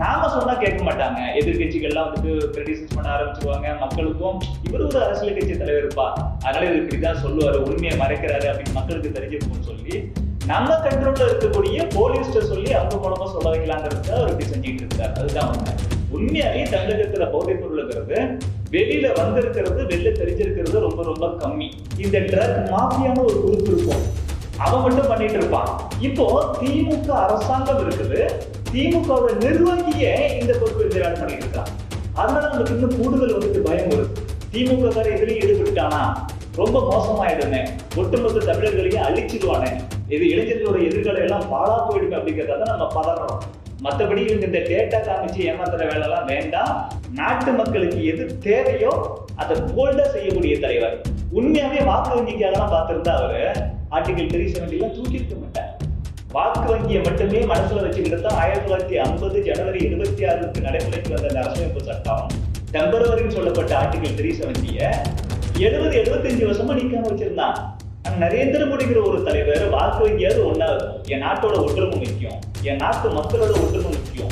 நாம சொன்னா கேட்க மாட்டாங்க எதிர்கட்சிகள்லாம் வந்துட்டு கிரிட்டிசைஸ் பண்ண ஆரம்பிச்சிருவாங்க மக்களுக்கும் இவர் ஒரு அரசியல் கட்சி தலைவர் இருப்பா அதனால இவர் இப்படிதான் சொல்லுவாரு உண்மையை மறைக்கிறாரு அப்படின்னு மக்களுக்கு தெரிஞ்சிருக்கும்னு சொல்லி நம்ம கண்ட்ரோல்ல இருக்கக்கூடிய போலீஸ்ட சொல்லி அவங்க மூலமா சொல்ல வைக்கலாங்கிறது அவர் இப்படி செஞ்சுட்டு இருக்காரு அதுதான் உண்மை உண்மையாவே தமிழகத்துல போதைப் பொருளுங்கிறது வெளியில வந்திருக்கிறது வெளில தெரிஞ்சிருக்கிறது ரொம்ப ரொம்ப கம்மி இந்த ட்ரக் மாஃபியான ஒரு குரூப் இருக்கும் அவன் மட்டும் பண்ணிட்டு இருப்பான் இப்போ திமுக அரசாங்கம் இருக்குது திமுகவோட நிர்வாகியே இந்த பொறுப்பு எதிராக பண்ணிட்டு இருக்கான் அதனால நமக்கு இன்னும் கூடுதல் வந்துட்டு பயம் வருது திமுக கார எதிரையும் ஈடுபட்டுட்டானா ரொம்ப மோசமாயிடுமே ஒட்டுமொத்த தமிழர்களையும் அழிச்சிடுவானே இது இளைஞர்களோட எதிர்காலம் எல்லாம் பாழா போயிடுமே அப்படிங்கிறத நம்ம பதறோம் மற்றபடி இவங்க இந்த டேட்டா காமிச்சு ஏமாத்துற வேலைலாம் வேண்டாம் நாட்டு மக்களுக்கு எது தேவையோ அதை போல்டா செய்யக்கூடிய தலைவர் உண்மையாவே வாக்கு வங்கிக்காக தான் பார்த்திருந்தா அவரு ஆர்டிகல் த்ரீ செவன்டிலாம் தூக்கி இருக்க மாட்டார் வாக்கு வங்கியை மட்டுமே மனசுல வச்சுக்கிட்டு தான் ஆயிரத்தி தொள்ளாயிரத்தி ஐம்பது ஜனவரி இருபத்தி ஆறுக்கு நடைமுறைக்கு வந்த அந்த அரசமைப்பு சட்டம் டெம்பரவரின்னு சொல்லப்பட்ட ஆர்டிகல் த்ரீ செவன்டிய எழுபது எழுபத்தஞ்சு வருஷமா நிக்காம வச்சிருந்தான் ஆனா நரேந்திர மோடிங்கிற ஒரு தலைவர் வாக்கு வங்கியாவது ஒன்னா இருக்கும் என் நாட்டோட ஒற்றுமை முக்கியம் என் நாட்டு மக்களோட ஒற்றுமை முக்கியம்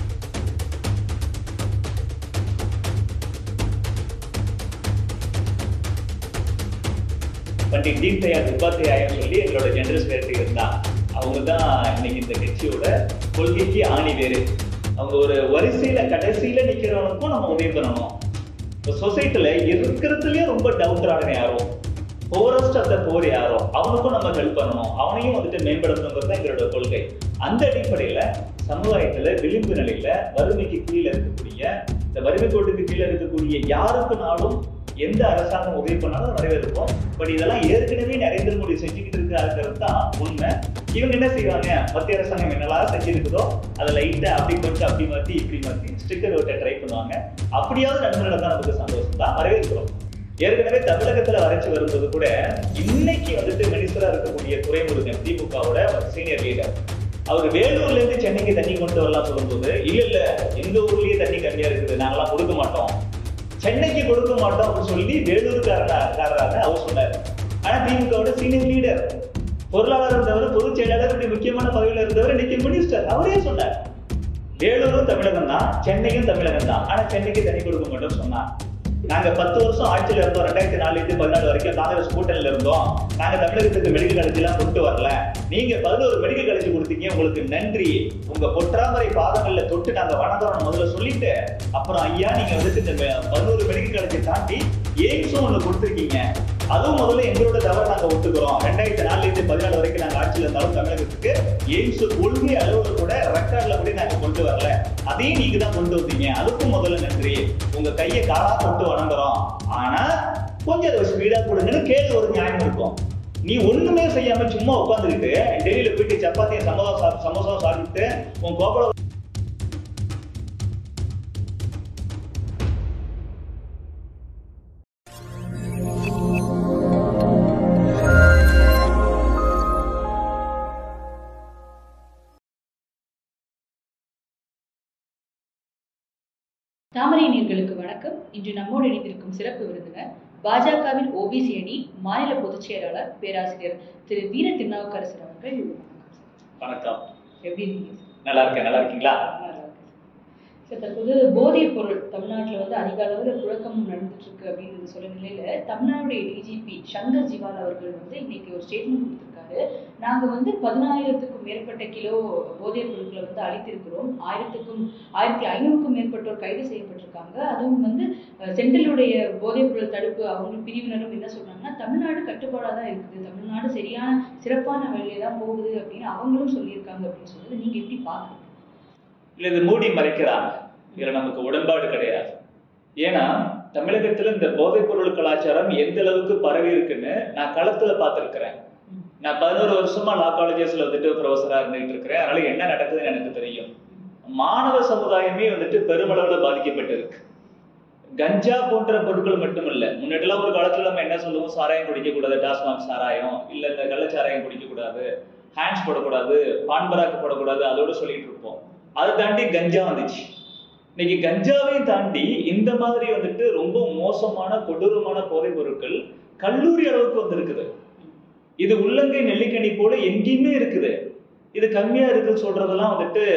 பண்டிட் தீன் தயாள் உபாத்தியாயம் சொல்லி எங்களோட ஜெனரல் செக்ரட்டரி இருந்தா அவங்க தான் இன்னைக்கு இந்த கட்சியோட கொள்கைக்கு ஆணி வேறு அவங்க ஒரு வரிசையில கடைசியில நிக்கிறவனுக்கும் நம்ம உதவி பண்ணணும் சொசைட்டில இருக்கிறதுலயே ரொம்ப டவுட்டரான யாரோ போரஸ்ட் ஆஃப் த போர் யாரோ அவனுக்கும் நம்ம ஹெல்ப் பண்ணணும் அவனையும் வந்துட்டு மேம்படுத்தணுங்கிறது தான் எங்களோட கொள்கை அந்த அடிப்படையில சமுதாயத்துல விளிம்பு நிலையில வறுமைக்கு கீழே இருக்கக்கூடிய இந்த வறுமை கோட்டுக்கு கீழே இருக்கக்கூடிய யாருக்குனாலும் எந்த அரசாங்கம் உதவி பண்ணாலும் வரவேற்போம் பட் இதெல்லாம் ஏற்கனவே நரேந்திர மோடி செஞ்சுக்கிட்டு இருக்காருங்கிறது தான் உண்மை இவங்க என்ன செய்வாங்க மத்திய அரசாங்கம் என்னெல்லாம் செஞ்சிருக்குதோ அதை லைட்டா அப்படி கொஞ்சம் அப்படி மாத்தி இப்படி மாத்தி ஸ்டிக்கர் ஓட்ட ட்ரை பண்ணுவாங்க அப்படியாவது நடந்து நடந்தா நமக்கு சந்தோஷம் தான் வரவேற்கிறோம் ஏற்கனவே தமிழகத்துல வரைச்சு வரும்போது கூட இன்னைக்கு வந்துட்டு மினிஸ்டரா இருக்கக்கூடிய துறைமுருகன் திமுகவோட சீனியர் லீடர் அவர் வேலூர்ல இருந்து சென்னைக்கு தண்ணி கொண்டு வரலாம் சொல்லும்போது இல்ல இல்ல எங்க ஊர்லயே தண்ணி கம்மியா இருக்குது நாங்கெல்லாம் கொடுக்க மாட்டோம் சென்னைக்கு கொடுக்க மாட்டோம் அப்படின்னு சொல்லி வேலூருக்காரராக அவர் சொன்னார் ஆனா திமுகவோட சீனியர் லீடர் பொருளாளர் இருந்தவர் பொதுச் செயலாளர் இப்படி முக்கியமான பதவியில இருந்தவர் இன்னைக்கு மினிஸ்டர் அவரே சொன்னார் வேலூரும் தமிழகம் தான் சென்னையும் தமிழகம் தான் ஆனா சென்னைக்கு தண்ணி கொடுக்க மாட்டோம் சொன்னார் நாங்க பத்து வருஷம் ஆட்சியில இருந்தோம் ரெண்டாயிரத்தி நாலுல இருந்து பதினாலு வரைக்கும் காங்கிரஸ் கூட்டணியில இருந்தோம் நாங்க தமிழகத்துக்கு மெடிக்கல் காலேஜ் எல்லாம் கொண்டு வரல நீங்க பதினோரு மெடிக்கல் காலேஜ் கொடுத்தீங்க உங்களுக்கு நன்றி உங்க பொற்றாமரை பாதங்கள்ல தொட்டு நாங்க வணங்குறோம் முதல்ல சொல்லிட்டு அப்புறம் ஐயா நீங்க வந்துட்டு இந்த மெ- பதினோரு மெடிக்கல் காலேஜை தாண்டி எய்ம்ஸும் ஒண்ணு கொடுத்துருக்கீங்க அதுவும் முதல்ல எங்களோட தவறு நாங்க ஒத்துக்கிறோம் ரெண்டாயிரத்தி நாலுல இருந்து பதினாலு வரைக்கும் நாங்க ஆட்சியில இருந்தாலும் தமிழகத்துக்கு எய்ம்ஸ் கொள்கை அளவுல கூட ரெக்கார்ட்ல கூட நாங்க கொண்டு வரல அதையும் நீங்க தான் கொண்டு வந்தீங்க அதுக்கும் முதல்ல நன்றி உங்க கையை காலா தொட்டு வணங்குறோம் ஆனா கொஞ்சம் அதை ஸ்பீடா கொடுங்கன்னு கேள்வி ஒரு நியாயம் இருக்கும் நீ ஒண்ணுமே செய்யாம சும்மா உட்காந்துக்கிட்டு டெல்லியில போயிட்டு சப்பாத்தியும் சமோசா சாப்~ சமோசாவும் சாப்பிட்டு உன் கோபல தாமரை நீர்களுக்கு வணக்கம் இன்று நம்மோடு இணைந்திருக்கும் சிறப்பு விருந்தினர் பாஜகவின் ஓபிசி அணி மாநில பொதுச் செயலாளர் பேராசிரியர் திரு வீர திருநாவுக்கரசர் அவர்கள் வணக்கம் எப்படி இருக்கீங்க நல்லா இருக்கேன் நல்லா இருக்கீங்களா நல்லா இருக்கு. சார் தற்போது போதைப் பொருள் தமிழ்நாட்டில் வந்து அதிக அளவில் புழக்கம் நடந்துட்டு இருக்கு அப்படின்னு சொல்ல நிலையில தமிழ்நாடுடைய டிஜிபி சங்கர் ஜிவால் அவர்கள் வந்து இன்னைக்கு ஒரு ஸ்டேட்மெண்ட் கொடுத்திருக்காரு நாங்க வந்து பதினாயிரத்துக்கும் மேற்பட்ட கிலோ போதைப் பொருட்களை வந்து அழித்திருக்கிறோம் ஆயிரத்துக்கும் ஆயிரத்தி ஐநூறுக்கும் மேற்பட்டோர் கைது செய்யப்பட்டிருக்காங்க அதுவும் வந்து அஹ், சென்ட்ரலுடைய போதைப் பொருள் தடுப்பு அவங்க பிரிவினரும் என்ன சொல்றாங்கன்னா தமிழ்நாடு கட்டுப்பாடாக தான் இருக்குது தமிழ்நாடு சரியான சிறப்பான வழியில தான் போகுது அப்படின்னு அவங்களும் சொல்லியிருக்காங்க அப்படின்னு சொல்றது நீங்க எப்படி பாக்குறீங்க இல்ல இது மூடி மறைக்கிறாங்க இதுல நமக்கு உடன்பாடு கிடையாது ஏன்னா தமிழகத்துல இந்த போதைப் பொருள் கலாச்சாரம் எந்த அளவுக்கு பரவி இருக்குன்னு நான் களத்துல பார்த்திருக்கிறேன் நான் பதினோரு வருஷமா லா காலேஜஸ்ல வந்துட்டு ப்ரொஃபஸரா இருந்துகிட்டு இருக்கிறேன் அதனால என்ன நடக்குதுன்னு எனக்கு தெரியும் மாணவ சமுதாயமே வந்துட்டு பெருமளவுல பாதிக்கப்பட்டிருக்கு கஞ்சா போன்ற பொருட்கள் மட்டும் இல்ல முன்னாடிலாம் ஒரு காலத்துல நம்ம என்ன சொல்லுவோம் சாராயம் குடிக்க கூடாது டாஸ்மாக் சாராயம் இல்ல இந்த கள்ளச்சாராயம் குடிக்க கூடாது ஹேண்ட்ஸ் போடக்கூடாது பான்பராக்கு போடக்கூடாது அதோட சொல்லிட்டு இருப்போம் அதை தாண்டி கஞ்சா வந்துச்சு இன்னைக்கு கஞ்சாவையும் தாண்டி இந்த மாதிரி வந்துட்டு ரொம்ப மோசமான கொடூரமான போதைப் பொருட்கள் கல்லூரி அளவுக்கு வந்திருக்குது இது உள்ளங்கை நெல்லிக்கனி போல எங்கேயுமே இருக்குது இது கம்மியா இருக்குன்னு சொல்றதெல்லாம் வந்துட்டு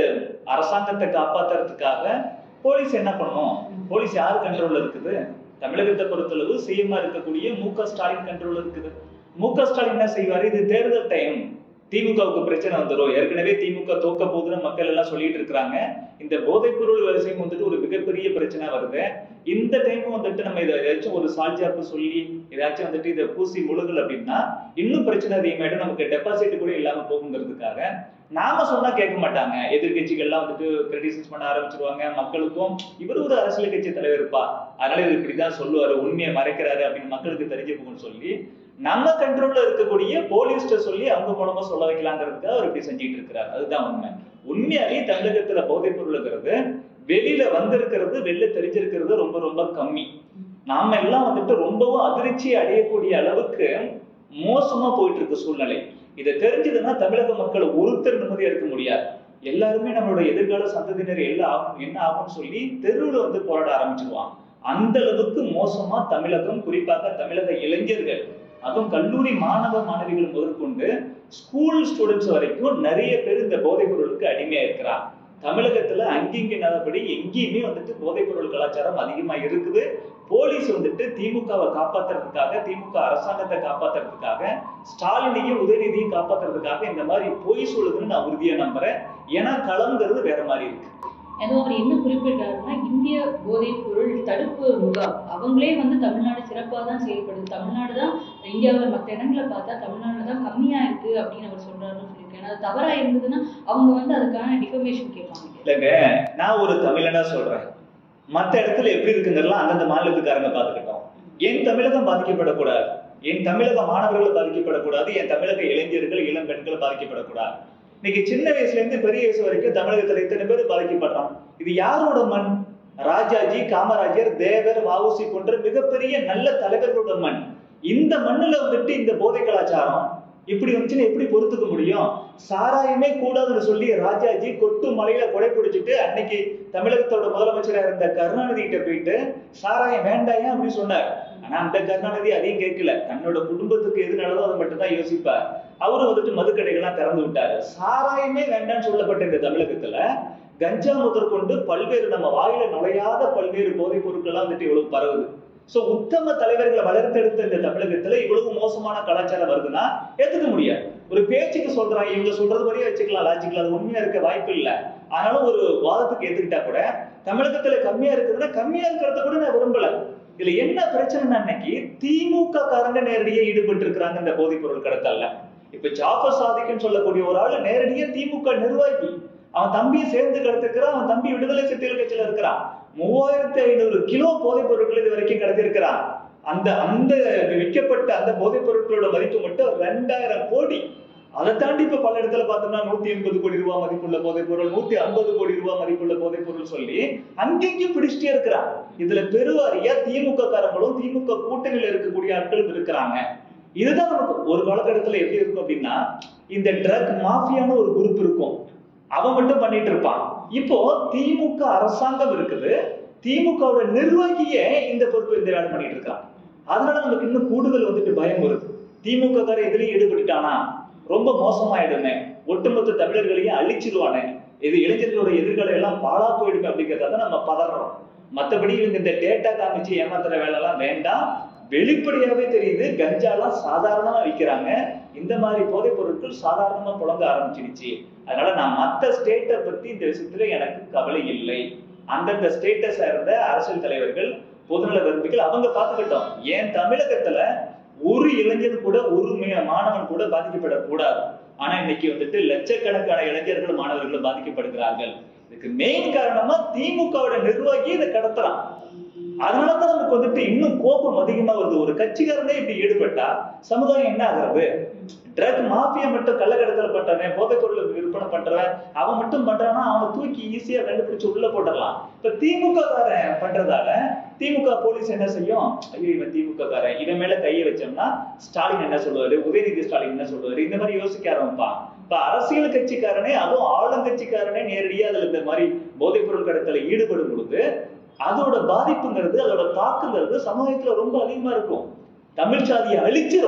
அரசாங்கத்தை காப்பாத்துறதுக்காக போலீஸ் என்ன பண்ணும் போலீஸ் யார் கண்ட்ரோல்ல இருக்குது தமிழகத்தை பொறுத்தளவு சிஎம்ஆ இருக்கக்கூடிய மு க ஸ்டாலின் கண்ட்ரோல்ல இருக்குது மு க ஸ்டாலின் என்ன செய்வாரு இது தேர்தல் டைம் திமுகவுக்கு பிரச்சனை வந்துடும் ஏற்கனவே திமுக தோக்க போகுதுன்னு மக்கள் எல்லாம் சொல்லிட்டு இருக்கிறாங்க இந்த போதைப் பொருள் விஷயம் வந்துட்டு ஒரு மிகப்பெரிய பிரச்சனை வருது இந்த டைம் வந்துட்டு நம்ம இதை ஏதாச்சும் ஒரு சால்ஜாப்பு சொல்லி ஏதாச்சும் வந்துட்டு இதை பூசி முழுகல் அப்படின்னா இன்னும் பிரச்சனை அதிகமாயிடும் நமக்கு டெபாசிட் கூட இல்லாம போகுங்கிறதுக்காக நாம சொன்னா கேட்க மாட்டாங்க எதிர்கட்சிகள்லாம் வந்துட்டு கிரிட்டிசைஸ் பண்ண ஆரம்பிச்சிருவாங்க மக்களுக்கும் இவர் ஒரு அரசியல் கட்சி தலைவர்ப்பா அதனால இவர் இப்படிதான் சொல்லுவாரு உண்மையை மறைக்கிறாரு அப்படின்னு மக்களுக்கு தெரிஞ்சு போகும்னு சொல்லி நம்ம கண்ட்ரோல்ல இருக்கக்கூடிய போலீஸ்ட சொல்லி அவங்க மூலமா சொல்ல வைக்கலாங்கிறதுக்காக அவர் இப்படி செஞ்சுட்டு இருக்கிறார் அதுதான் உண்மை உண்மையாவே தமிழகத்துல போதைப் பொருளுங்கிறது வெளியில வந்திருக்கிறது வெளில தெரிஞ்சிருக்கிறது ரொம்ப ரொம்ப கம்மி நாம எல்லாம் வந்துட்டு ரொம்பவும் அதிர்ச்சி அடையக்கூடிய அளவுக்கு மோசமா போயிட்டு இருக்கு சூழ்நிலை இதை தெரிஞ்சதுன்னா தமிழக மக்கள் ஒருத்தர் நிம்மதியா இருக்க முடியாது எல்லாருமே நம்மளோட எதிர்கால சந்ததியினர் எல்லாம் ஆகும் என்ன ஆகும்னு சொல்லி தெருவுல வந்து போராட ஆரம்பிச்சிருவான் அந்த அளவுக்கு மோசமா தமிழகம் குறிப்பாக தமிழக இளைஞர்கள் அதுவும் கல்லூரி மாணவ மாணவிகள் முதற்கொண்டு ஸ்கூல் ஸ்டூடெண்ட்ஸ் வரைக்கும் நிறைய பேர் இந்த போதைப் பொருளுக்கு அடிமையா இருக்கிறான் தமிழகத்துல அங்கிங்க இல்லாதபடி எங்கேயுமே வந்துட்டு போதைப் பொருள் கலாச்சாரம் அதிகமா இருக்குது போலீஸ் வந்துட்டு திமுகவை காப்பாத்துறதுக்காக திமுக அரசாங்கத்தை காப்பாத்துறதுக்காக ஸ்டாலினையும் உதயநிதியும் காப்பாத்துறதுக்காக இந்த மாதிரி பொய் சொல்லுதுன்னு நான் உறுதியா நம்புறேன் ஏன்னா களம்ங்கிறது வேற மாதிரி இருக்கு அதுவும் அவர் என்ன குறிப்பிட்டாருன்னா இந்திய போதைப் பொருள் தடுப்பு முகாம் அவங்களே வந்து தமிழ்நாடு சிறப்பாக தான் செயல்படுது தமிழ்நாடு தான் இந்தியாவில் மற்ற இடங்களை பார்த்தா தமிழ்நாடு தான் கம்மியா இருக்கு அப்படின்னு அவர் சொல்றாருன்னு சொல்லியிருக்கேன் அது தவறா இருந்ததுன்னா அவங்க வந்து அதுக்கான டிஃபர்மேஷன் கேட்பாங்க இல்லைங்க நான் ஒரு தமிழனா சொல்றேன் மத்த இடத்துல எப்படி இருக்குங்கிறலாம் அந்தந்த மாநிலத்துக்காரங்க பாத்துக்கிட்டோம் என் தமிழகம் பாதிக்கப்படக்கூடாது என் தமிழக மாணவர்கள் பாதிக்கப்படக்கூடாது என் தமிழக இளைஞர்கள் இளம் பெண்கள் பாதிக்கப்படக்கூடாது இன்னைக்கு சின்ன வயசுல இருந்து பெரிய வயசு வரைக்கும் தமிழகத்துல இத்தனை பேர் பாதிக்கப்படுறான் இது யாரோட மண் ராஜாஜி காமராஜர் தேவர் வஉசி போன்ற மிகப்பெரிய நல்ல தலைவர்களோட மண் இந்த மண்ணுல வந்துட்டு இந்த போதை கலாச்சாரம் இப்படி வந்துச்சுன்னா எப்படி பொறுத்துக்க முடியும் சாராயமே கூடாதுன்னு சொல்லி ராஜாஜி கொட்டு மலையில கொடை பிடிச்சிட்டு அன்னைக்கு தமிழகத்தோட முதலமைச்சரா இருந்த கருணாநிதி கிட்ட போயிட்டு சாராயம் வேண்டாயா அப்படின்னு சொன்னார் ஆனா அந்த கருணாநிதி அதையும் கேட்கல தன்னோட குடும்பத்துக்கு எது நல்லதோ அதை மட்டும் தான் யோசிப்பார் அவரு வந்துட்டு மதுக்கடைகள்லாம் திறந்து விட்டாரு சாராயமே வேண்டாம்னு சொல்லப்பட்ட இந்த தமிழகத்துல கஞ்சா முதற்கொண்டு பல்வேறு நம்ம வாயில நுழையாத பல்வேறு போதைப் பொருட்கள் எல்லாம் வந்துட்டு இவ்வளவு பரவுது சோ உத்தம தலைவர்களை வளர்த்தெடுத்த இந்த தமிழகத்துல இவ்வளவு மோசமான கலாச்சாரம் வருதுன்னா ஏத்துக்க முடியாது ஒரு பேச்சுக்கு சொல்றாங்க இவங்க சொல்றது மாதிரியே வச்சுக்கலாம் லாஜிக்கல அது உண்மையா இருக்க வாய்ப்பு இல்ல ஆனாலும் ஒரு வாதத்துக்கு ஏத்துக்கிட்டா கூட தமிழகத்துல கம்மியா இருக்குதுன்னா கம்மியா இருக்கிறத கூட நான் விரும்பல இதுல என்ன பிரச்சனைனா அன்னைக்கு திமுக காரங்க நேரடியா ஈடுபட்டு இருக்கிறாங்க இந்த போதைப் பொருள் கடத்தல்ல இப்ப ஜாஃபர் சாதிக்குன்னு சொல்லக்கூடிய ஒரு ஆளு நேரடியா திமுக நிர்வாகி அவன் தம்பியை சேர்ந்து கடத்திருக்கிறான் அவன் தம்பி விடுதலை சிறுத்தைகள் கட்சியில இருக்கிறான் மூவாயிரத்தி ஐநூறு கிலோ போதைப் பொருட்கள் இது வரைக்கும் கடத்திருக்கிறான் அந்த அந்த விற்கப்பட்ட அந்த போதைப் பொருட்களோட மதிப்பு மட்டும் ரெண்டாயிரம் கோடி அதை தாண்டி இப்ப பல இடத்துல பார்த்தோம்னா நூத்தி எண்பது கோடி ரூபாய் மதிப்புள்ள போதைப் பொருள் நூத்தி ஐம்பது கோடி ரூபாய் மதிப்புள்ள போதைப் பொருள் சொல்லி அங்கேயும் பிடிச்சிட்டே இருக்கிறான் இதுல பெருவாரியா திமுக காரங்களும் திமுக கூட்டணியில இருக்கக்கூடிய ஆட்களும் இருக்கிறாங்க இதுதான் நமக்கு ஒரு காலகட்டத்துல எப்படி இருக்கும் அப்படின்னா இந்த ட்ரக் மாஃபியான்னு ஒரு குரூப் இருக்கும் அவன் மட்டும் பண்ணிட்டு இருப்பான் இப்போ திமுக அரசாங்கம் இருக்குது திமுகவோட நிர்வாகியே இந்த பொறுப்பு இந்த வேலை பண்ணிட்டு இருக்கான் அதனால நமக்கு இன்னும் கூடுதல் வந்துட்டு பயம் வருது திமுக கார இதுலயும் ஈடுபட்டுட்டானா ரொம்ப மோசமாயிடுமே ஒட்டுமொத்த தமிழர்களையும் அழிச்சிருவானே இது இளைஞர்களோட எதிர்காலம் எல்லாம் பாழா போயிடுமே அப்படிங்கறத நம்ம பதறோம் மத்தபடி இவங்க இந்த டேட்டா காமிச்சு ஏமாத்துற வேலை எல்லாம் வேண்டாம் வெளிப்படையாவே தெரியுது கஞ்சாலாம் சாதாரணமா விற்கிறாங்க இந்த மாதிரி போதைப் பொருட்கள் சாதாரணமா புழங்க ஆரம்பிச்சிடுச்சு அதனால நான் மத்த ஸ்டேட்டை பத்தி இந்த விஷயத்துல எனக்கு கவலை இல்லை அந்தந்த ஸ்டேட்டை சேர்ந்த அரசியல் தலைவர்கள் பொதுநல விரும்பிகள் அவங்க பார்த்துக்கிட்டோம் ஏன் தமிழகத்துல ஒரு இளைஞன் கூட ஒரு மே- மாணவன் கூட பாதிக்கப்படக்கூடாது ஆனா இன்னைக்கு வந்துட்டு லட்சக்கணக்கான இளைஞர்கள் மாணவர்கள் பாதிக்கப்படுகிறார்கள் இதுக்கு மெயின் காரணமா திமுகவோட நிர்வாகி இதை கடத்துறான் அதனாலதான் நமக்கு வந்துட்டு இன்னும் கோபம் அதிகமா வருது ஒரு கட்சிக்காரனே இப்படி ஈடுபட்டா சமுதாயம் என்ன ஆகுறது ட்ரக் மாஃபியா மட்டும் கள்ளக்கடத்தல் பண்றவன் போதைப் பொருள் விற்பனை பண்றவன் அவன் மட்டும் பண்றான்னா அவனை தூக்கி ஈஸியா கண்டுபிடிச்சு உள்ள போட்டுடலாம் இப்ப திமுக காரன் பண்றதால திமுக போலீஸ் என்ன செய்யும் ஐயோ இவன் திமுக காரன் இவன் மேல கையை வச்சோம்னா ஸ்டாலின் என்ன சொல்லுவாரு உதயநிதி ஸ்டாலின் என்ன சொல்லுவாரு இந்த மாதிரி யோசிக்க ஆரம்பிப்பான் இப்ப அரசியல் கட்சிக்காரனே அதுவும் ஆளுங்கட்சிக்காரனே நேரடியா அதுல இந்த மாதிரி போதைப் பொருள் கடத்தல ஈடுபடும் பொழுது அதோட பாதிப்புங்கிறது அதோட தாக்குங்கிறது சமுதாயத்துல ரொம்ப அதிகமா இருக்கும் தமிழ் சாதியை அழிச்சிரும்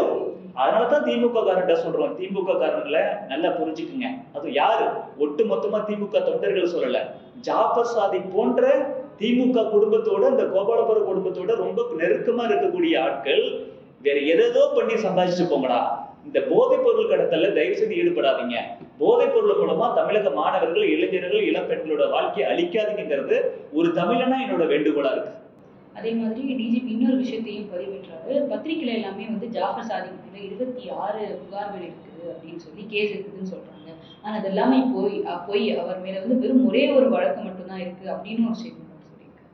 அதனாலதான் திமுக காரன்ட்ட சொல்றோம் திமுக காரங்களை நல்லா புரிஞ்சுக்குங்க அது யாரு ஒட்டு மொத்தமா திமுக தொண்டர்கள் சொல்லல ஜாஃபர் சாதிக் போன்ற திமுக குடும்பத்தோட இந்த கோபாலபுர குடும்பத்தோட ரொம்ப நெருக்கமா இருக்கக்கூடிய ஆட்கள் வேற எதேதோ பண்ணி சம்பாதிச்சுட்டு போங்கடா இந்த போதைப் பொருள் கடத்தல்ல தயவு செய்து ஈடுபடாதீங்க போதைப் பொருள் மூலமா தமிழக மாணவர்கள் இளைஞர்கள் இளம்பெண்களோட வாழ்க்கையை அழிக்காதீங்கிறது ஒரு தமிழனா என்னோட வேண்டுகோளா இருக்கு அதே மாதிரி டிஜிபி இன்னொரு விஷயத்தையும் பதிவிட்டாரு பத்திரிகையில எல்லாமே வந்து ஜாஃபர் சாதிக் மேல இருபத்தி ஆறு புகார்கள் இருக்குது அப்படின்னு சொல்லி கேஸ் இருக்குதுன்னு சொல்றாங்க ஆனா அது எல்லாமே போய் அ- போய் அவர் மேல வந்து வெறும் ஒரே ஒரு வழக்கு மட்டும்தான் இருக்கு அப்படின்னு ஒரு ஸ்டேட்மெண்ட் சொல்லியிருக்காரு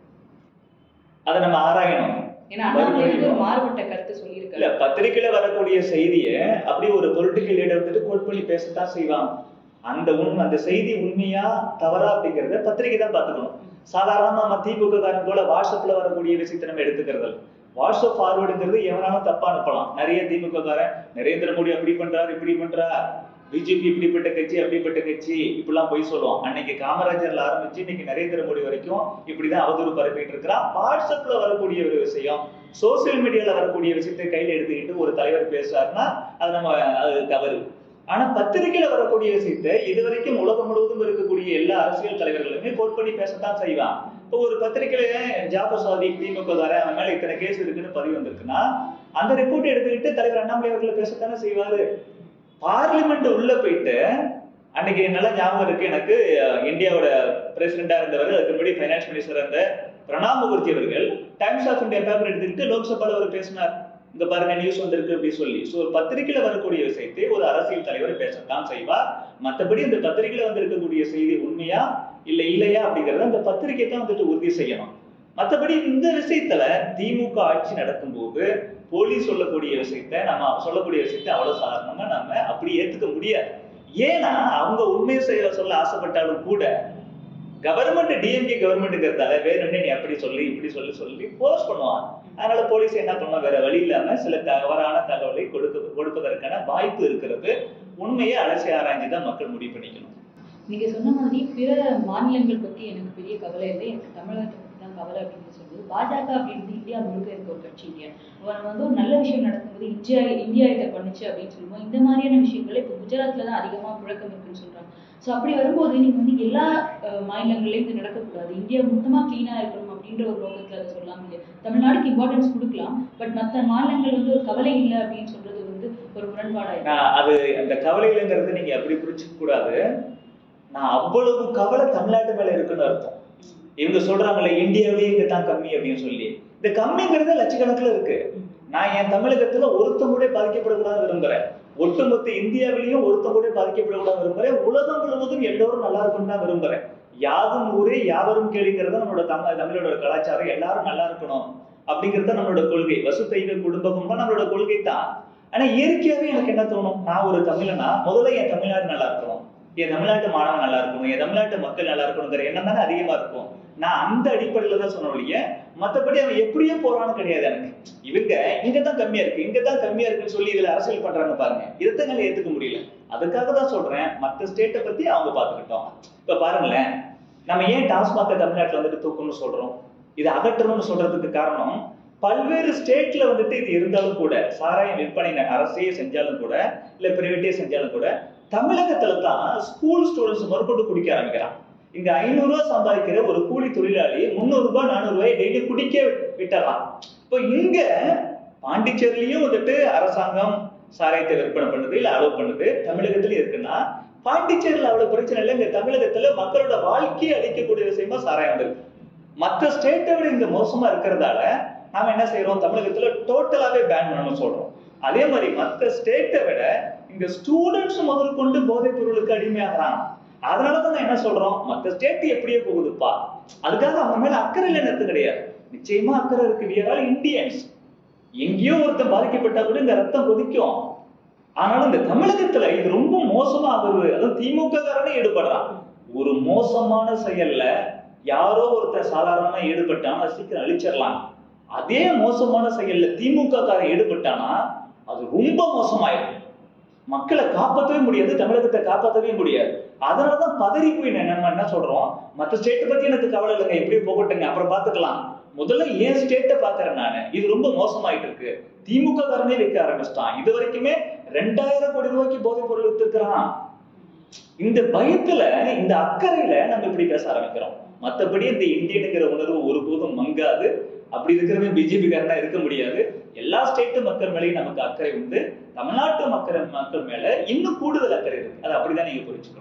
அதை நம்ம ஆராயணும் ஏன்னா அண்ணாமலை வந்து ஒரு மாறுபட்ட கருத்து இல்ல சொல்லியிருக்காரு பத்திரிக்கையில வரக்கூடிய செய்திய அப்படி ஒரு பொலிட்டிக்கல் லீடர் வந்துட்டு கோட் பண்ணி பேசத்தான் செய்வாங்க அந்த உண்மை அந்த செய்தி உண்மையா தவறா அப்படிங்கறத பத்திரிக்கை தான் பாத்துக்கணும் சாதாரணமா நம்ம திமுக காரன் போல வாட்ஸ்அப்ல வரக்கூடிய விஷயத்தை நம்ம எடுத்துக்கிறது இல்ல. வாட்ஸ்அப் ஃபார்வர்டுங்கிறது எவனாலும் தப்பா அனுப்பலாம் நிறைய திமுக காரன் நரேந்திர மோடி அப்படி பண்றாரு இப்படி பண்றார் பிஜேபி இப்படிப்பட்ட கட்சி அப்படிப்பட்ட கட்சி இப்படிலாம் போய் சொல்லுவோம் அன்னைக்கு காமராஜர்ல ஆரம்பிச்சு இன்னைக்கு நரேந்திர மோடி வரைக்கும் இப்படிதான் அவதூறு பரப்பிட்டு இருக்கிறான் வாட்ஸ்அப்ல வரக்கூடிய ஒரு விஷயம் சோசியல் மீடியால வரக்கூடிய விஷயத்தை கையில எடுத்துக்கிட்டு ஒரு தலைவர் பேசுறாருன்னா அது நம்ம அது தவறு ஆனா பத்திரிகையில வரக்கூடிய விஷயத்தை இதுவரைக்கும் உலகம் முழுவதும் இருக்கக்கூடிய எல்லா அரசியல் தலைவர்களுமே கோட் பண்ணி பேசத்தான் செய்வான் இப்போ ஒரு பத்திரிகையில ஜாபர் சாதிக் திமுக காரன் அவன் மேல இத்தனை கேஸ் இருக்குன்னு பதிவு வந்திருக்குன்னா அந்த ரிப்போர்ட் எடுத்துக்கிட்டு தலைவர் அண்ணாமலை அவர்களை பேசத்தானே செய்வாரு பார்லிமெண்ட் உள்ள போயிட்டு அன்னைக்கு நல்லா ஞாபகம் இருக்கு எனக்கு அஹ், இந்தியாவோட பிரசிடண்டா இருந்தவர் அதுக்கு முன்னாடி ஃபைனான்ஸ் மினிஸ்டர் இருந்த பிரணாப் முகர்ஜி அவர்கள் டைம்ஸ் ஆஃப் இந்தியா பேப்பர் எடுத்துக்கிட்டு லோக்சபால அவர் பேசினார் இங்க பாருங்க நியூஸ் வந்திருக்கு அப்படி சொல்லி சோ ஒரு பத்திரிகையில வரக்கூடிய விஷயத்தை ஒரு அரசியல் தலைவர் பேசத்தான் செய்வார் மத்தபடி இந்த பத்திரிகையில வந்திருக்கக்கூடிய செய்தி உண்மையா இல்ல இல்லையா அப்படிங்கறத அந்த பத்திரிகை தான் வந்துட்டு உறுதி செய்யணும் மத்தபடி இந்த விஷயத்துல திமுக ஆட்சி நடக்கும்போது போலீஸ் சொல்லக்கூடிய விஷயத்த நம்ம சொல்லக்கூடிய விஷயத்த அவ்வளவு சாதாரணமா நம்ம அப்படி ஏத்துக்க முடியாது ஏன்னா அவங்க உண்மை செய்ய சொல்ல ஆசைப்பட்டாலும் கூட கவர்மெண்ட் டிஎம்கே கவர்மெண்ட்டுங்கிறதால வேணும்னே நீ அப்படி சொல்லி இப்படி சொல்லி சொல்லி போஸ்ட் பண்ணுவான் அதனால போலீஸ் என்ன பண்ணும் வேற வழி இல்லாம சில தவறான தகவலை கொடுக்க கொடுப்பதற்கான வாய்ப்பு இருக்கிறது உண்மையை அலசி ஆராய்ஞ்சு தான் மக்கள் முடிவு பண்ணிக்கணும் நீங்க சொன்ன மாதிரி பிற மாநிலங்கள் பத்தி எனக்கு பெரிய கவலை இல்லை எனக்கு தமிழகத்தை பத்தி தான் கவலை அப்படின்னு சொல்லுது பாஜக அப்படின்றது இந்தியா முழுக்க இருக்க ஒரு கட்சி இல்லையா அவர் வந்து ஒரு நல்ல விஷயம் நடக்கும்போது இந்தியா இந்தியா இதை பண்ணுச்சு அப்படின்னு சொல்லுவோம் இந்த மாதிரியான விஷயங்கள் இப்போ குஜராத்ல தான் அதிகமா புழக்கம் இருக்குன்னு சொல்றாங்க ஸோ அப்படி வரும்போது நீங்க வந்து எல்லா அஹ், மாநிலங்கள்லயும் இது நடக்கக்கூடாது இந்தியா மொத்தமா கிளீனா இருக்கணும் அப்படின்ற ஒரு நோக்கத்துல அதை சொல்லலாம் இல்லையா தமிழ்நாடுக்கு இம்பார்ட்டன்ஸ் கொடுக்கலாம் பட் மற்ற மாநிலங்கள் வந்து ஒரு கவலை இல்லை அப்படின்னு சொல்றது வந்து ஒரு முரண்பாடாயிருக்கு நான் அது அந்த கவலைங்கிறது நீங்க அப்படி புரிஞ்சுக்க கூடாது நான் அவ்வளவு கவலை தமிழ்நாட்டு மேல இருக்குன்னு அர்த்தம் இவங்க சொல்றாங்கல்ல இந்தியாவிலேயே இங்க தான் கம்மி அப்படின்னு சொல்லி இந்த கம்மிங்கிறது லட்சக்கணக்குல இருக்கு நான் என் தமிழகத்துல ஒருத்தம் கூட பாதிக்கப்படக்கூடாது விரும்புறேன் ஒட்டுமொத்த இந்தியாவிலையும் ஒருத்தம் கூட பாதிக்கப்படக்கூடாது விரும்புறேன் உலகம் முழுவதும் எல்லோரும் நல்லா இருக்கணும் தான் விரும்புறேன் யாதும் ஊரே யாவரும் கேளுங்கிறது நம்மளோட தமிழ் தமிழோட கலாச்சாரம் எல்லாரும் நல்லா இருக்கணும் அப்படிங்கிறது தான் நம்மளோட கொள்கை வசுத்தைவ குடும்பமும் தான் நம்மளோட கொள்கை தான் ஆனா இயற்கையாவே எனக்கு என்ன தோணும் நான் ஒரு தமிழனா முதல்ல என் தமிழ்நாடு நல்லா இருக்கணும் என் தமிழ்நாட்டு மாணவன் நல்லா இருக்கணும் என் தமிழ்நாட்டு மக்கள் நல்லா இருக்கணுங்கிற எண்ணம் தானே அதிகமா இருக்கும் நான் அந்த அடிப்படையில தான் சொன்ன ஒழிய மத்தபடி அவன் எப்படியோ போறான்னு கிடையாது எனக்கு இவங்க இங்க தான் கம்மியா இருக்கு இங்க தான் கம்மியா இருக்குன்னு சொல்லி இதுல அரசியல் பண்றாங்க பாருங்க இதைத்தான் என்னால ஏத்துக்க முடியல அதுக்காக தான் சொல்றேன் மத்த ஸ்டேட்டை பத்தி அவங்க பாத்துக்கிட்டோம் இப்ப பாருங்களேன் நம்ம ஏன் டாஸ்மாக தமிழ்நாட்டுல வந்துட்டு தூக்கணும்னு சொல்றோம் இதை அகற்றணும்னு சொல்றதுக்கு காரணம் பல்வேறு ஸ்டேட்ல வந்துட்டு இது இருந்தாலும் கூட சாராயம் விற்பனை ந- அரசே செஞ்சாலும் கூட இல்ல பிரைவேட்டே செஞ்சாலும் கூட தமிழகத்துல தான் ஸ்கூல் ஸ்டூடெண்ட்ஸ் முதற்கொண்டு குடிக்க ஆரம்பிக்கிறான் இங்க ஐநூறு ரூபாய் சம்பாதிக்கிற ஒரு கூலி தொழிலாளி முந்நூறு ரூபாய் நானூறு ரூபாய் டெய்லி குடிக்க விட்டுறான் இப்போ இங்க பாண்டிச்சேரியிலயும் வந்துட்டு அரசாங்கம் சாராயத்தை விற்பனை பண்ணுது இல்ல அலோவ் பண்ணுது தமிழகத்துல இருக்குன்னா பாண்டிச்சேரியில அவ்வளவு பிரச்சனை இல்லை இங்க தமிழகத்துல மக்களோட வாழ்க்கையை அழிக்கக்கூடிய விஷயமா சாராயம் வந்திருக்கு மற்ற ஸ்டேட்டை விட இங்க மோசமா இருக்கிறதால நாம என்ன செய்யறோம் தமிழகத்துல டோட்டலாவே பேன் பண்ணணும்னு சொல்றோம் அதே மாதிரி மற்ற ஸ்டேட்டை விட இங்க ஸ்டூடெண்ட்ஸ் முதல் கொண்டு போதைப் பொருளுக்கு அடிமையாகிறான் அதனாலதான் நான் என்ன சொல்றோம் மற்ற ஸ்டேட் எப்படியே போகுதுப்பா அதுக்காக அவங்க மேல அக்கறை இல்லைன்னு கிடையாது நிச்சயமா அக்கறை இருக்கு we are all இந்தியன்ஸ் எங்கேயோ ஒருத்தன் பாதிக்கப்பட்டா கூட இந்த ரத்தம் கொதிக்கும் ஆனாலும் இந்த தமிழகத்துல இது ரொம்ப மோசமா ஆகுது அதுவும் திமுக காரனே ஈடுபடுறான் ஒரு மோசமான செயல்ல யாரோ ஒருத்தர் சாதாரணமா ஈடுபட்டான் அதை சீக்கிரம் அழிச்சிடலாம் அதே மோசமான செயல்ல திமுக காரன் ஈடுபட்டானா அது ரொம்ப மோசமாயிடும் மக்களை காப்பாற்றவே முடியாது தமிழகத்தை காப்பாற்றவே முடியாது அதனாலதான் பதறி போய் நான் நம்ம என்ன சொல்றோம் மத்த ஸ்டேட்டை பத்தி எனக்கு கவலை இல்லைங்க எப்படி போகட்டுங்க அப்புறம் பாத்துக்கலாம் முதல்ல ஏன் ஸ்டேட்டை பாக்குறேன் நானு இது ரொம்ப மோசமாயிட்டு இருக்கு திமுக காரனே வைக்க ஆரம்பிச்சிட்டான் இது வரைக்குமே ரெண்டாயிரம் கோடி ரூபாய்க்கு போதைப் பொருள் வித்துருக்கிறான் இந்த பயத்துல இந்த அக்கறையில நம்ம இப்படி பேச ஆரம்பிக்கிறோம் மத்தபடி இந்த இந்தியனுங்கிற உணர்வு ஒருபோதும் மங்காது அப்படி இருக்கிறவன் பிஜேபி காரனா இருக்க முடியாது எல்லா ஸ்டேட்டு மக்கள் மேலேயும் நமக்கு அக்கறை உண்டு தமிழ்நாட்டு மக்கள் மக்கள் மேல இன்னும் கூடுதல் அக்கறை இருக்கு அது அப்படிதான் நீங்க புரிஞ்சுக்கணும்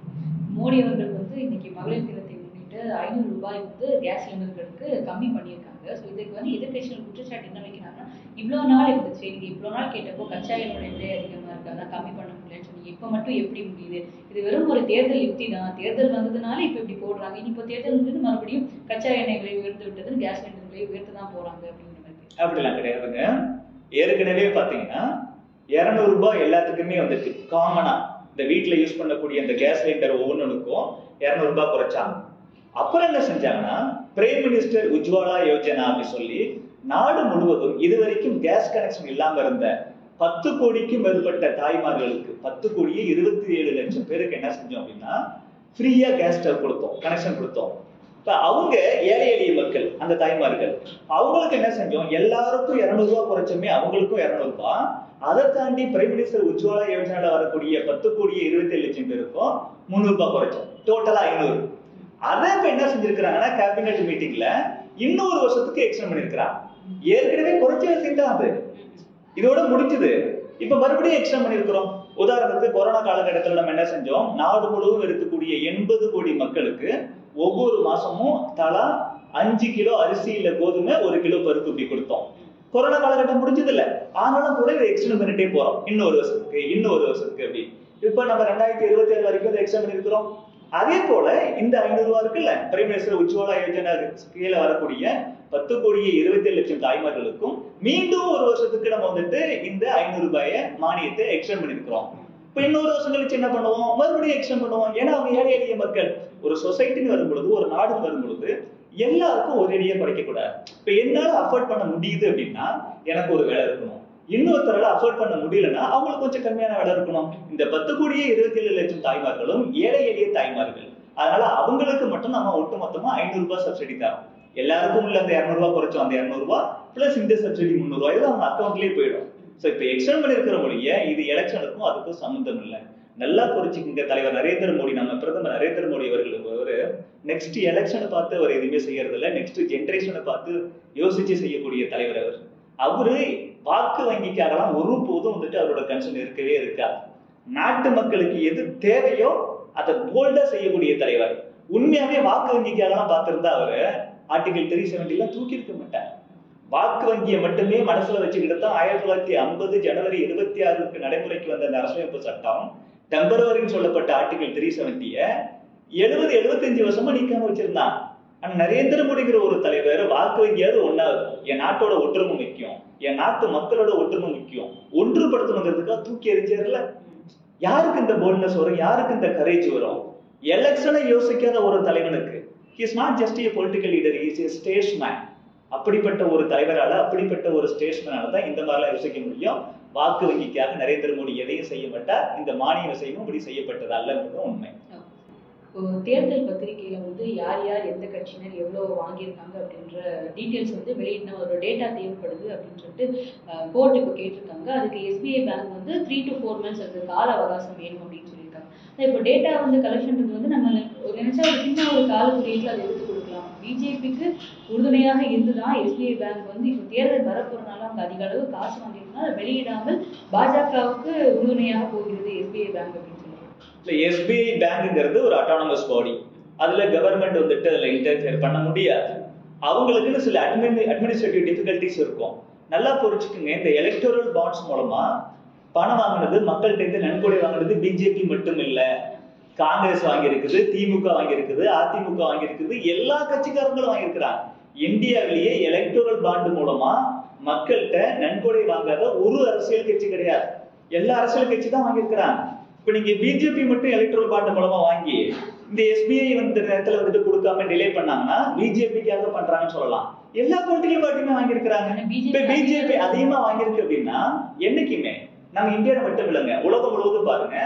மோடி அவர்கள் வந்து இன்னைக்கு மகளிர் தினத்தை முன்னிட்டு ஐநூறு ரூபாய் வந்து கேஸ் சிலிண்டர்களுக்கு கம்மி பண்ணியிருக்காங்க ஸோ இதுக்கு வந்து எதிர்கட்சிகள் குற்றச்சாட்டு என்ன வைக்கிறாங்கன்னா இவ்வளோ நாள் இருந்துச்சு நீங்க இவ்வளோ நாள் கேட்டப்போ கச்சா எண்ணெயோட விலை அதிகமா இருக்கு அதான் கம்மி பண்ண முடியலன்னு சொன்னீங்க இப்போ மட்டும் எப்படி முடியுது இது வெறும் ஒரு தேர்தல் யுக்தி தான் தேர்தல் வந்ததுனால இப்போ இப்படி போடுறாங்க இனி இப்போ தேர்தல் முடிஞ்சு மறுபடியும் கச்சா எண்ணெய் விலை உயர்ந்து விட்டதுன்னு கேஸ் சிலிண்டர் விலை உயர்த்து தான் போறாங்க அப்படிங்கிற மாதிரி அப்படிலாம் கிடையாதுங்க ஏற்கனவே பாத்தீங்கன்னா இருநூறு ரூபாய் எல்லாத்துக்குமே வந்துட்டு காமனா இந்த வீட்ல யூஸ் பண்ணக்கூடிய அந்த கேஸ் சிலிண்டர் ஒவ்வொன்றுக்கும் இருநூறு ரூபாய் குறைச்சாங்க அப்புறம் என்ன செஞ்சாங்கன்னா பிரைம் மினிஸ்டர் உஜ்வாலா யோஜனா அப்படின்னு சொல்லி நாடு முழுவதும் இதுவரைக்கும் கேஸ் கனெக்ஷன் இல்லாம இருந்த பத்து கோடிக்கும் மேற்பட்ட தாய்மார்களுக்கு பத்து கோடியே இருபத்தி ஏழு லட்சம் பேருக்கு என்ன செஞ்சோம் அப்படின்னா ஃப்ரீயா கேஸ் ஸ்டவ் கொடுத்தோம் கனெக்ஷன் கொடுத்தோம் இப்ப அவங்க ஏழை எளிய மக்கள் அந்த தாய்மார்கள் அவங்களுக்கு என்ன செஞ்சோம் எல்லாருக்கும் இருநூறு ரூபாய் குறைச்சோமே அவங்களுக்கும் இருநூறு ரூபாய் அதை தாண்டி பிரைம் மினிஸ்டர் உஜ்வாலா யோஜனால வரக்கூடிய பத்து கோடியே இருபத்தி ஏழு லட்சம் பேருக்கும் முந்நூறு ரூபாய் குறைச்சோம் டோட்டலா ஐநூறு அதை இப்ப என்ன செஞ்சிருக்கிறாங்கன்னா கேபினெட் மீட்டிங்ல இன்னும் ஒரு வருஷத்துக்கு எக்ஸ்டெண்ட் பண்ணிருக்கிறாங்க ஏற்கனவே குறைச்ச விஷயம் தான் அது இதோட முடிஞ்சது இப்ப மறுபடியும் எக்ஸ்டெண்ட் பண்ணிருக்கிறோம் உதாரணத்துக்கு கொரோனா காலகட்டத்தில் நம்ம என்ன செஞ்சோம் நாடு முழுவதும் இருக்கக்கூடிய எண்பது கோடி மக்களுக்கு ஒவ்வொரு மாசமும் தலா அஞ்சு கிலோ அரிசி இல்ல கோதுமை ஒரு கிலோ பருப்பு இப்படி கொடுத்தோம் கொரோனா காலகட்டம் முடிஞ்சது இல்ல ஆனாலும் கூட இதை எக்ஸ்டெண்ட் பண்ணிட்டே போறோம் இன்னொரு வருஷத்துக்கு இன்னொரு வருஷத்துக்கு அப்படி இப்ப நம்ம ரெண்டாயிரத்தி இருபத்தி ஏழு வரைக்கும் இதை எக்ஸ்டெண்ட் பண்ணிருக்கிறோம் அதே போல இந்த ஐநூறு ரூபா இருக்குல்ல பிரைம் மினிஸ்டர் உஜ்வாலா யோஜனா கீழே வரக்கூடிய பத்து கோடியே இருபத்தி ஏழு லட்சம் தாய்மார்களுக்கும் மீண்டும் ஒரு வருஷத்துக்கு நம்ம வந்துட்டு இந்த ஐநூறு ரூபாய மானியத்தை எக்ஸ்டெண்ட் பண்ணிருக்கிறோம் இப்ப இன்னொரு வருஷம் கழிச்சு என்ன பண்ணுவோம் மறுபடியும் எக்ஸ்டெண்ட் பண்ணுவோம் ஏன்னா அவங்க ஏழை எளிய மக்கள் ஒரு சொசைட்டின்னு வரும் பொழுது ஒரு நாடுன்னு வரும் பொழுது எல்லாருக்கும் ஒரேடியா குறைக்க கூடாது இப்ப என்னால அஃபோர்ட் பண்ண முடியுது அப்படின்னா எனக்கு ஒரு வேலை இருக்கணும் இன்னொருத்தரால அஃபோர்ட் பண்ண முடியலன்னா அவங்களுக்கு கொஞ்சம் கம்மியான வேலை இருக்கணும் இந்த பத்து கோடியே இருபத்தி ஏழு லட்சம் தாய்மார்களும் ஏழை எளிய தாய்மார்கள் அதனால அவங்களுக்கு மட்டும் நம்ம ஒட்டு மொத்தமா ஐநூறு ரூபாய் சப்சிடி தரோம் எல்லாருக்கும் உள்ள அந்த இருநூறு ரூபாய் குறைச்சோம் அந்த இருநூறு ரூபாய் பிளஸ் இந்த சப்சிடி முந்நூறு ரூபாய் இது அவங்க அக்கௌண்ட்லயே போயிடும் சோ இப்ப எக்ஸ்டெண்ட் பண்ணிருக்கிற மொழிய இது எலெக்ஷனுக்கும் அதுக்கும் சம்மந்தம் இல்லை நல்லா புரிஞ்சுக்குங்க தலைவர் நரேந்திர மோடி நம்ம பிரதமர் நரேந்திர மோடி அவர்கள் ஒரு நெக்ஸ்ட் எலெக்ஷனை பார்த்து அவர் எதுவுமே செய்யறது இல்ல நெக்ஸ்ட் ஜென்ரேஷனை பார்த்து யோசிச்சு செய்யக்கூடிய தலைவர் அவர் அவரு வாக்கு வங்கிக்காகலாம் ஒரு போதும் வந்துட்டு அவரோட கன்சர்ன் இருக்கவே இருக்காது நாட்டு மக்களுக்கு எது தேவையோ அதை போல்டா செய்யக்கூடிய தலைவர் உண்மையாவே வாக்கு வங்கிக்காகலாம் பார்த்திருந்தா அவரு ஆர்டிகல் த்ரீ செவன்டிலாம் தூக்கி இருக்க மாட்டார் வாக்கு வங்கியை மட்டுமே மனசுல வச்சுக்கிட்டு தான் ஆயிரத்தி தொள்ளாயிரத்தி ஐம்பது ஜனவரி இருபத்தி ஆறுக்கு நடைமுறைக்கு வந்த அந்த அரசியலமைப்பு சட்டம் டெம்பரவரின்னு சொல்லப்பட்ட ஆர்டிகல் த்ரீ செவன்டிய எழுபது எழுபத்தஞ்சு வருஷமா நீக்காம வச்சிருந்தான் ஆனா நரேந்திர மோடிங்கிற ஒரு தலைவர் வாக்கு வங்கியாவது ஒன்னாவது என் நாட்டோட ஒற்றுமை முக்கியம் என் நாட்டு மக்களோட ஒற்றுமை முக்கியம் ஒன்றுபடுத்தணுங்கிறதுக்காக தூக்கி எறிஞ்சாருல யாருக்கு இந்த போல்ட்னஸ் வரும் யாருக்கு இந்த கரேஜ் வரும் எலெக்ஷனை யோசிக்காத ஒரு தலைவனுக்கு is not just a political leader is a statesman அப்படிப்பட்ட ஒரு தலைவரால அப்படிப்பட்ட ஒரு ஸ்டேட்ஸ்மேனால தான் இந்த மாதிரிலாம் யோசிக்க முடியும் வாக்கு வங்கிக்காக நரேந்திர மோடி எதையும் செய்ய மாட்டார் இந்த மானிய விஷயமும் இப்படி செய்யப்பட்டது அல்லங்கிறது உண்மை இப்போ தேர்தல் பத்திரிகையில வந்து யார் யார் எந்த கட்சியினர் எவ்வளவு வாங்கியிருக்காங்க அப்படின்ற டீட்டெயில்ஸ் வந்து வெளியிடணும் ஒரு டேட்டா தேவைப்படுது அப்படின்னு சொல்லிட்டு கோர்ட் இப்போ கேட்டிருக்காங்க அதுக்கு எஸ்பிஐ பேங்க் வந்து த்ரீ டு ஃபோர் மந்த்ஸ் அதுக்கு கால அவகாசம் வேணும் அப்படின்னு சொல்லியிருக்காங்க ஆனா இப்போ டேட்டா வந்து கலெக்ஷன் வந்து நம்ம ஒரு நினைச்சா ஒரு சின்ன ஒரு கால குறியீட்டில் அதை எடுத்து கொடுக்கலாம் பிஜேபிக்கு உறுதுணையாக இருந்துதான் எஸ்பிஐ பேங்க் வந்து இப்போ தேர்தல் வரப்போறதுனால அவங்க அதிக அளவு காசு வாங்கியிருந்தா அதை வெளியிடாமல் பாஜகவுக்கு உறுதுணையாக போகிறது எஸ்பிஐ பேங்க் அப்படின்னு சொல்லுவாங்க இல்ல எஸ்பிஐ பேங்க்ங்கிறது ஒரு அட்டானமஸ் பாடி அதுல கவர்மெண்ட் வந்துட்டு அதுல இன்டர்ஃபியர் பண்ண முடியாது அவங்களுக்குன்னு சில அட்மினி அட்மினிஸ்ட்ரேட்டிவ் டிஃபிகல்டிஸ் இருக்கும் நல்லா புரிச்சுக்குங்க இந்த எலக்டோரல் பாண்ட்ஸ் மூலமா பணம் வாங்கினது மக்கள்கிட்ட இருந்து நன்கொடை வாங்கினது பிஜேபி மட்டும் இல்ல காங்கிரஸ் வாங்கியிருக்குது திமுக வாங்கியிருக்குது அதிமுக வாங்கியிருக்குது எல்லா கட்சிக்காரங்களும் வாங்கியிருக்கிறாங்க இந்தியாவிலேயே எலக்டோரல் பாண்ட் மூலமா மக்கள்கிட்ட நன்கொடை வாங்காத ஒரு அரசியல் கட்சி கிடையாது எல்லா அரசியல் கட்சி தான் வாங்கியிருக்கிறாங்க இப்ப நீங்க பிஜேபி மட்டும் எலக்ட்ரல் பாண்ட் மூலமா வாங்கி இந்த எஸ்பிஐ வந்து நேரத்துல வந்துட்டு கொடுக்காம டிலே பண்ணாங்கன்னா பிஜேபிக்காக பண்றாங்கன்னு சொல்லலாம் எல்லா பொலிட்டிக்கல் பார்ட்டியுமே வாங்கியிருக்கிறாங்க ஆனா BJP இப்ப பிஜேபி அதிகமா வாங்கியிருக்கு அப்படின்னா என்னைக்குமே நம்ம இந்தியாவில மட்டும் இல்லைங்க உலகம் முழுவதும் பாருங்க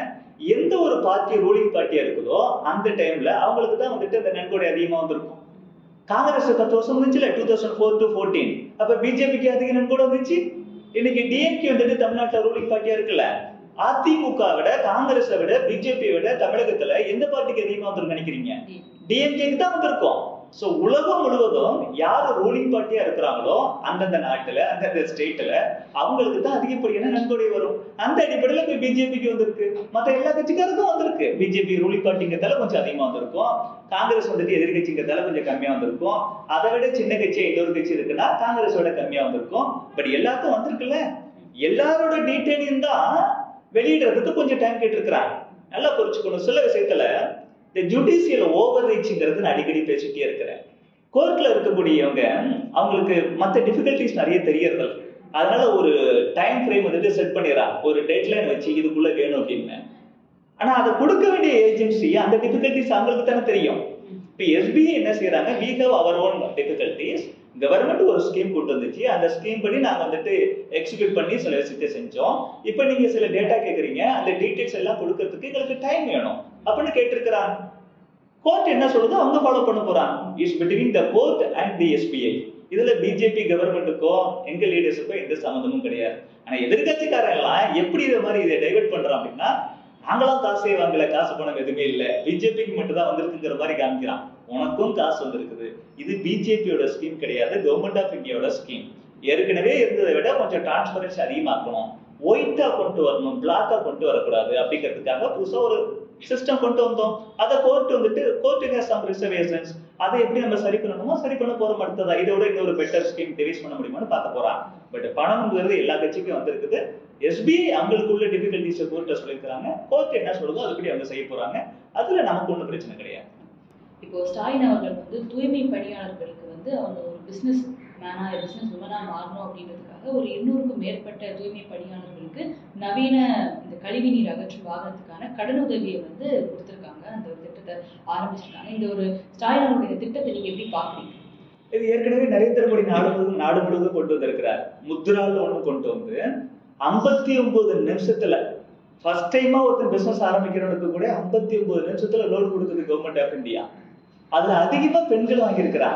எந்த ஒரு பார்ட்டி ரூலிங் பார்ட்டியா இருக்குதோ அந்த டைம்ல அவங்களுக்கு தான் வந்துட்டு அந்த நன்கொடை அதிகமா வந்திருக்கும் காங்கிரஸ் பத்து வருஷம் இருந்துச்சுல two thousand four to fourteen அப்ப பிஜேபிக்கு அதிக நன்கொடை வந்துச்சு இன்னைக்கு டிஎம்கே வந்துட்டு தமிழ்நாட்டுல ரூலிங் பார்ட்டியா இருக்குல்ல அதிமுக விட காங்கிரஸை விட பிஜேபி விட தமிழகத்துல எந்த பார்ட்டிக்கு அதிகமா வந்திருக்கு நினைக்கிறீங்க டிஎம்கேக்கு தான் வந்திருக்கும் சோ உலகம் முழுவதும் யார் ரூலிங் பார்ட்டியா இருக்கிறாங்களோ அந்தந்த நாட்டுல அந்தந்த ஸ்டேட்ல அவங்களுக்கு தான் அதிகப்படியான நன்கொடை வரும் அந்த அடிப்படையில இப்ப பிஜேபிக்கு வந்திருக்கு மத்த எல்லா கட்சிக்காருக்கும் வந்திருக்கு பிஜேபி ரூலிங் பார்ட்டிங்கிறதால கொஞ்சம் அதிகமா வந்திருக்கும் காங்கிரஸ் வந்துட்டு எதிர்கட்சிங்கிறதால கொஞ்சம் கம்மியா வந்திருக்கும் அதை விட சின்ன கட்சி இன்னொரு கட்சி இருக்குன்னா காங்கிரஸோட கம்மியா வந்திருக்கும் பட் எல்லாருக்கும் வந்திருக்குல்ல எல்லாரோட டீட்டெயிலையும் தான் வெளியிடுறதுக்கு கொஞ்சம் டைம் கேட்டிருக்கிறாங்க நல்லா புரிச்சுக்கணும் சில விஷயத்துல இந்த ஜுடிஷியல் ஓவர் ரீச்சிங்கிறது நான் அடிக்கடி பேசிட்டே இருக்கிறேன் கோர்ட்ல இருக்கக்கூடியவங்க அவங்களுக்கு மற்ற டிஃபிகல்டிஸ் நிறைய தெரியறது அதனால ஒரு டைம் ஃப்ரேம் வந்துட்டு செட் பண்ணிடுறாங்க ஒரு டெட்லைன் வச்சு இதுக்குள்ள வேணும் அப்படின்னு ஆனா அதை கொடுக்க வேண்டிய ஏஜென்சி அந்த டிஃபிகல்டிஸ் அவங்களுக்கு தானே தெரியும் இப்போ எஸ்பிஐ என்ன செய்யறாங்க we have our own difficulties government ஒரு ஸ்கீம் கொண்டு வந்துச்சு அந்த ஸ்கீம் படி நாங்க வந்துட்டு எக்ஸிக்யூட் பண்ணி சில விஷயத்தை செஞ்சோம் இப்போ நீங்க சில டேட்டா கேக்குறீங்க அந்த டீடைல்ஸ் எல்லாம் கொடுக்கறதுக்கு எங்களுக்கு டைம் வேணும் அப்படின்னு கேட்டிருக்கிறாங்க கோர்ட் என்ன சொல்லுதோ அவங்க ஃபாலோ பண்ண போறாங்க is between the court and the SBI இதுல பிஜேபி கவர்மெண்ட்டுக்கோ எங்க லீடர்ஸுக்கோ எந்த சம்மந்தமும் கிடையாது ஆனா எதிர்கட்சிக்காரன் எல்லாம் எப்படி இதை மாதிரி இதை டைவர்ட் பண்றான் அப்படின்னா நாங்களாம் காசே வாங்கல காசு பணம் எதுவுமே இல்ல பிஜேபிக்கு மட்டும் தான் வந்திருக்குங்கிற மாதிரி காமிக்கிறான் உனக்கும் காசு வந்திருக்குது இது பிஜேபியோட ஸ்கீம் கிடையாது கவர்மெண்ட் ஆஃப் இந்தியாவோட ஸ்கீம் ஏற்கனவே இருந்ததை விட கொஞ்சம் டிரான்ஸ்பரன்சி அதிகமாக்கணும் ஒயிட்டா கொண்டு வரணும் பிளாக்கா கொண்டு வரக்கூடாது அப்படிங்கிறதுக்காக புதுசா ஒரு சிஸ்டம் கொண்டு வந்தோம் அதை கோர்ட் வந்துட்டு கோர்ட் சம் ரிசர்வேஷன்ஸ் அதை எப்படி நம்ம சரி பண்ணணுமோ சரி பண்ண போறோம் அடுத்ததா இதோட இன்னொரு பெட்டர் ஸ்கீம் டிவைஸ் பண்ண முடியுமான்னு பார்க்க போறான் பட் பணம்ங்கிறது எல்லா கட்சிக்கும் வந்திருக்குது எஸ்பிஐ அவங்களுக்குள்ள டிஃபிகல்டிஸ் கோர்ட்ட சொல்லியிருக்கிறாங்க கோர்ட் என்ன சொல்லுதோ அதுபடி அவங்க செய்ய போறாங்க அதுல நமக்கு ஒன்றும் பிரச்சனை கிடையாது இப்போ ஸ்டாலின் அவர்கள் வந்து தூய்மை பணியாளர்களுக்கு வந்து அவங்க ஒரு பிசினஸ் மேனா பிசினஸ் உமனா மாறணும் அப்படின்றதுக்காக ஒரு எண்ணூறுக்கும் மேற்பட்ட தூய்மை பணியாளர்களுக்கு நவீன இந்த கழிவு நீர் அகற்றும் வாகனத்துக்கான கடனுதவியை வந்து கொடுத்துருக்காங்க அந்த ஒரு திட்டத்தை ஆரம்பிச்சிருக்காங்க இந்த ஒரு ஸ்டாலின் அவருடைய திட்டத்தை நீங்க எப்படி பாக்குறீங்க இது ஏற்கனவே நரேந்திர மோடி நாடு முழுவதும் நாடு முழுவதும் கொண்டு வந்திருக்கிறார் முத்ரான்னு ஒண்ணு கொண்டு வந்து ஐம்பத்தி ஒன்பது நிமிஷத்துல ஃபர்ஸ்ட் டைமா ஒருத்தன் பிசினஸ் ஆரம்பிக்கிறவனுக்கு கூட ஐம்பத்தி ஒன்பது நிமிஷத்துல லோன் கொடுக்குது கவர்மெண்ட் ஆஃப் இந்தியா அதுல அதிகமா பெண்கள் வாங்கியிருக்கிறார்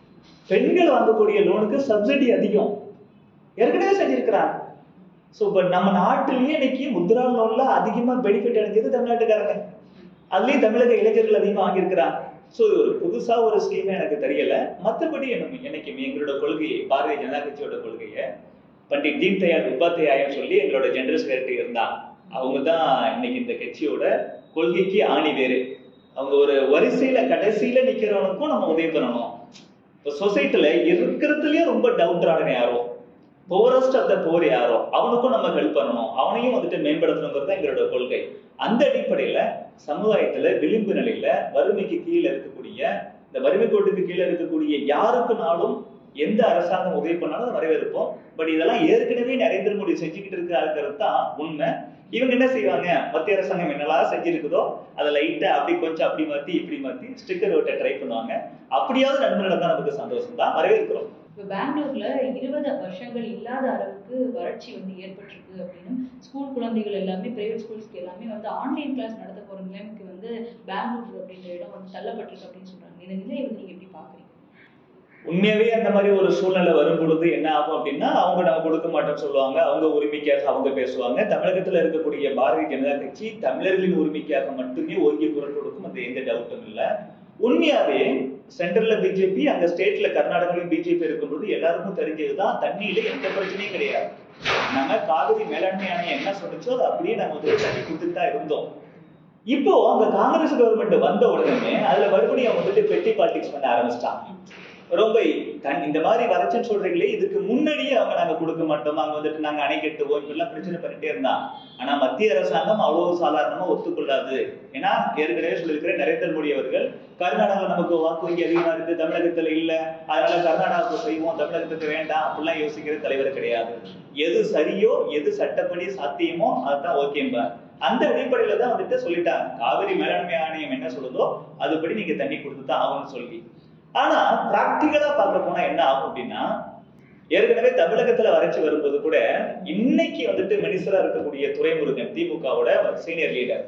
பெண்கள் வாங்கக்கூடிய லோனுக்கு சப்சிடி அதிகம் ஏற்கனவே செஞ்சிருக்கிறார் ஸோ இப்போ நம்ம நாட்டிலேயே இன்னைக்கு முத்ரா லோன்ல அதிகமா பெனிஃபிட் அடைஞ்சது தமிழ்நாட்டுக்காரங்க அதுலயும் தமிழக இளைஞர்கள் அதிகமா வாங்கியிருக்கிறாங்க ஸோ இது ஒரு புதுசா ஒரு ஸ்கீமே எனக்கு தெரியல மற்றபடி என்ன என்னைக்குமே எங்களோட கொள்கையை பாரதிய ஜனதா கட்சியோட கொள்கையை பண்டிட் தீன் தயாள் உபாத்தியாயம் சொல்லி எங்களோட ஜெனரல் செக்ரட்டரி இருந்தாங்க அவங்க தான் இன்னைக்கு இந்த கட்சியோட கொள்கைக்கு ஆணி வேறு அவங்க ஒரு வரிசையில கடைசியில நிக்கிறவனுக்கும் நம்ம உதவி பண்ணணும் இப்போ சொசைட்டில இருக்கிறதுலயே ரொம்ப டவுட்டான யாரோ போரஸ்ட் ஆஃப் த போர் யாரோ அவனுக்கும் நம்ம ஹெல்ப் பண்ணணும் அவனையும் வந்துட்டு மேம்படுத்தணுங்கிறது தான் எங்களோட கொள்கை அந்த அடிப்படையில சமுதாயத்துல விளிம்பு நிலையில வறுமைக்கு கீழே இருக்கக்கூடிய இந்த வறுமை கோட்டுக்கு கீழே இருக்கக்கூடிய யாருக்குனாலும் எந்த அரசாங்கம் உதவி பண்ணாலும் அதை வரவேற்போம் பட் இதெல்லாம் ஏற்கனவே நரேந்திர மோடி செஞ்சுக்கிட்டு இருக்கிறாருங்கிறது தான் உண்மை இவங்க என்ன செய்வாங்க மத்திய அரசாங்கம் என்னெல்லாம் செஞ்சிருக்குதோ அதை லைட்டா அப்படி கொஞ்சம் அப்படி மாத்தி இப்படி மாத்தி ஸ்டிக்கர் ஓட்ட ட்ரை பண்ணுவாங்க அப்படியாவது நன்மை நடந்தா நமக்கு சந்தோஷம் தான் வரவேற்கிறோம் இப்போ பெங்களூர்ல இருபது வருஷங்கள் இல்லாத அளவுக்கு வறட்சி வந்து ஏற்பட்டிருக்கு அப்படின்னு ஸ்கூல் குழந்தைகள் எல்லாமே பிரைவேட் ஸ்கூல்ஸ்க்கு எல்லாமே வந்து ஆன்லைன் கிளாஸ் நடத்த போற நிலைமைக்கு வந்து பெங்களூர் அப்படின்ற இடம் வந்து தள்ளப்பட்டிருக்கு அப்படின்னு சொல்றாங்க இந்த நிலையை வந்து நீங்க எப்படி பாக்குறீங்க உண்மையாவே அந்த மாதிரி ஒரு சூழ்நிலை வரும் பொழுது என்ன ஆகும் அப்படின்னா அவங்க நம்ம கொடுக்க மாட்டோம்னு சொல்லுவாங்க அவங்க உரிமைக்காக அவங்க பேசுவாங்க தமிழகத்துல இருக்கக்கூடிய பாரதிய ஜனதா கட்சி தமிழர்களின் உரிமைக்காக மட்டுமே ஓங்கிய குரல் கொடுக்கும் அந்த எந்த டவுட்டும் இல்லை உண்மையாவே சென்ட்ரல்ல பிஜேபி அந்த ஸ்டேட்ல கர்நாடகாவிலும் பிஜேபி இருக்கும்போது எல்லாருக்கும் தெரிஞ்சதுதான் தண்ணியில எந்த பிரச்சனையும் கிடையாது நம்ம காவிரி மேலாண்மை ஆணையம் என்ன சொல்லுச்சோ அதை அப்படியே நம்ம வந்து தண்ணி கொடுத்துட்டு தான் இருந்தோம் இப்போ அந்த காங்கிரஸ் கவர்மெண்ட் வந்த உடனே அதுல மறுபடியும் அவங்க வந்துட்டு பெட்டி பாலிடிக்ஸ் பண்ண ஆரம்பிச்சிட்டாங்க ரொம்ப தன் இந்த மாதிரி வறட்சின்னு சொல்றீங்களே இதுக்கு முன்னாடியே அவங்க நாங்க கொடுக்க மாட்டோம் அங்க வந்துட்டு நாங்க அணை கட்டுவோம் இப்படிலாம் பிரச்சனை பண்ணிட்டே இருந்தான் ஆனா மத்திய அரசாங்கம் அவ்வளவு சாதாரணமா ஒத்துக்கொள்ளாது ஏன்னா ஏற்கனவே சொல்லியிருக்கிற நரேந்திர மோடி அவர்கள் கர்நாடகாவில் நமக்கு வாக்கு வங்கி அதிகமா இருக்கு தமிழகத்துல இல்ல அதனால கர்நாடகாவுக்கு செய்வோம் தமிழகத்துக்கு வேண்டாம் அப்படிலாம் யோசிக்கிற தலைவர் கிடையாது எது சரியோ எது சட்டப்படி சாத்தியமோ அதுதான் ஓகேம்பா அந்த அடிப்படையில தான் வந்துட்டு சொல்லிட்டாங்க காவிரி மேலாண்மை ஆணையம் என்ன சொல்லுதோ அதுபடி நீங்க தண்ணி கொடுத்து தான் ஆகும்னு சொல்லி ஆனா பிராக்டிக்கலா பார்க்க போனா என்ன ஆகும் அப்படின்னா ஏற்கனவே தமிழகத்துல வறட்சி வரும்போது கூட இன்னைக்கு வந்துட்டு மினிஸ்டரா இருக்கக்கூடிய துரைமுருகன் திமுகவோட சீனியர் லீடர்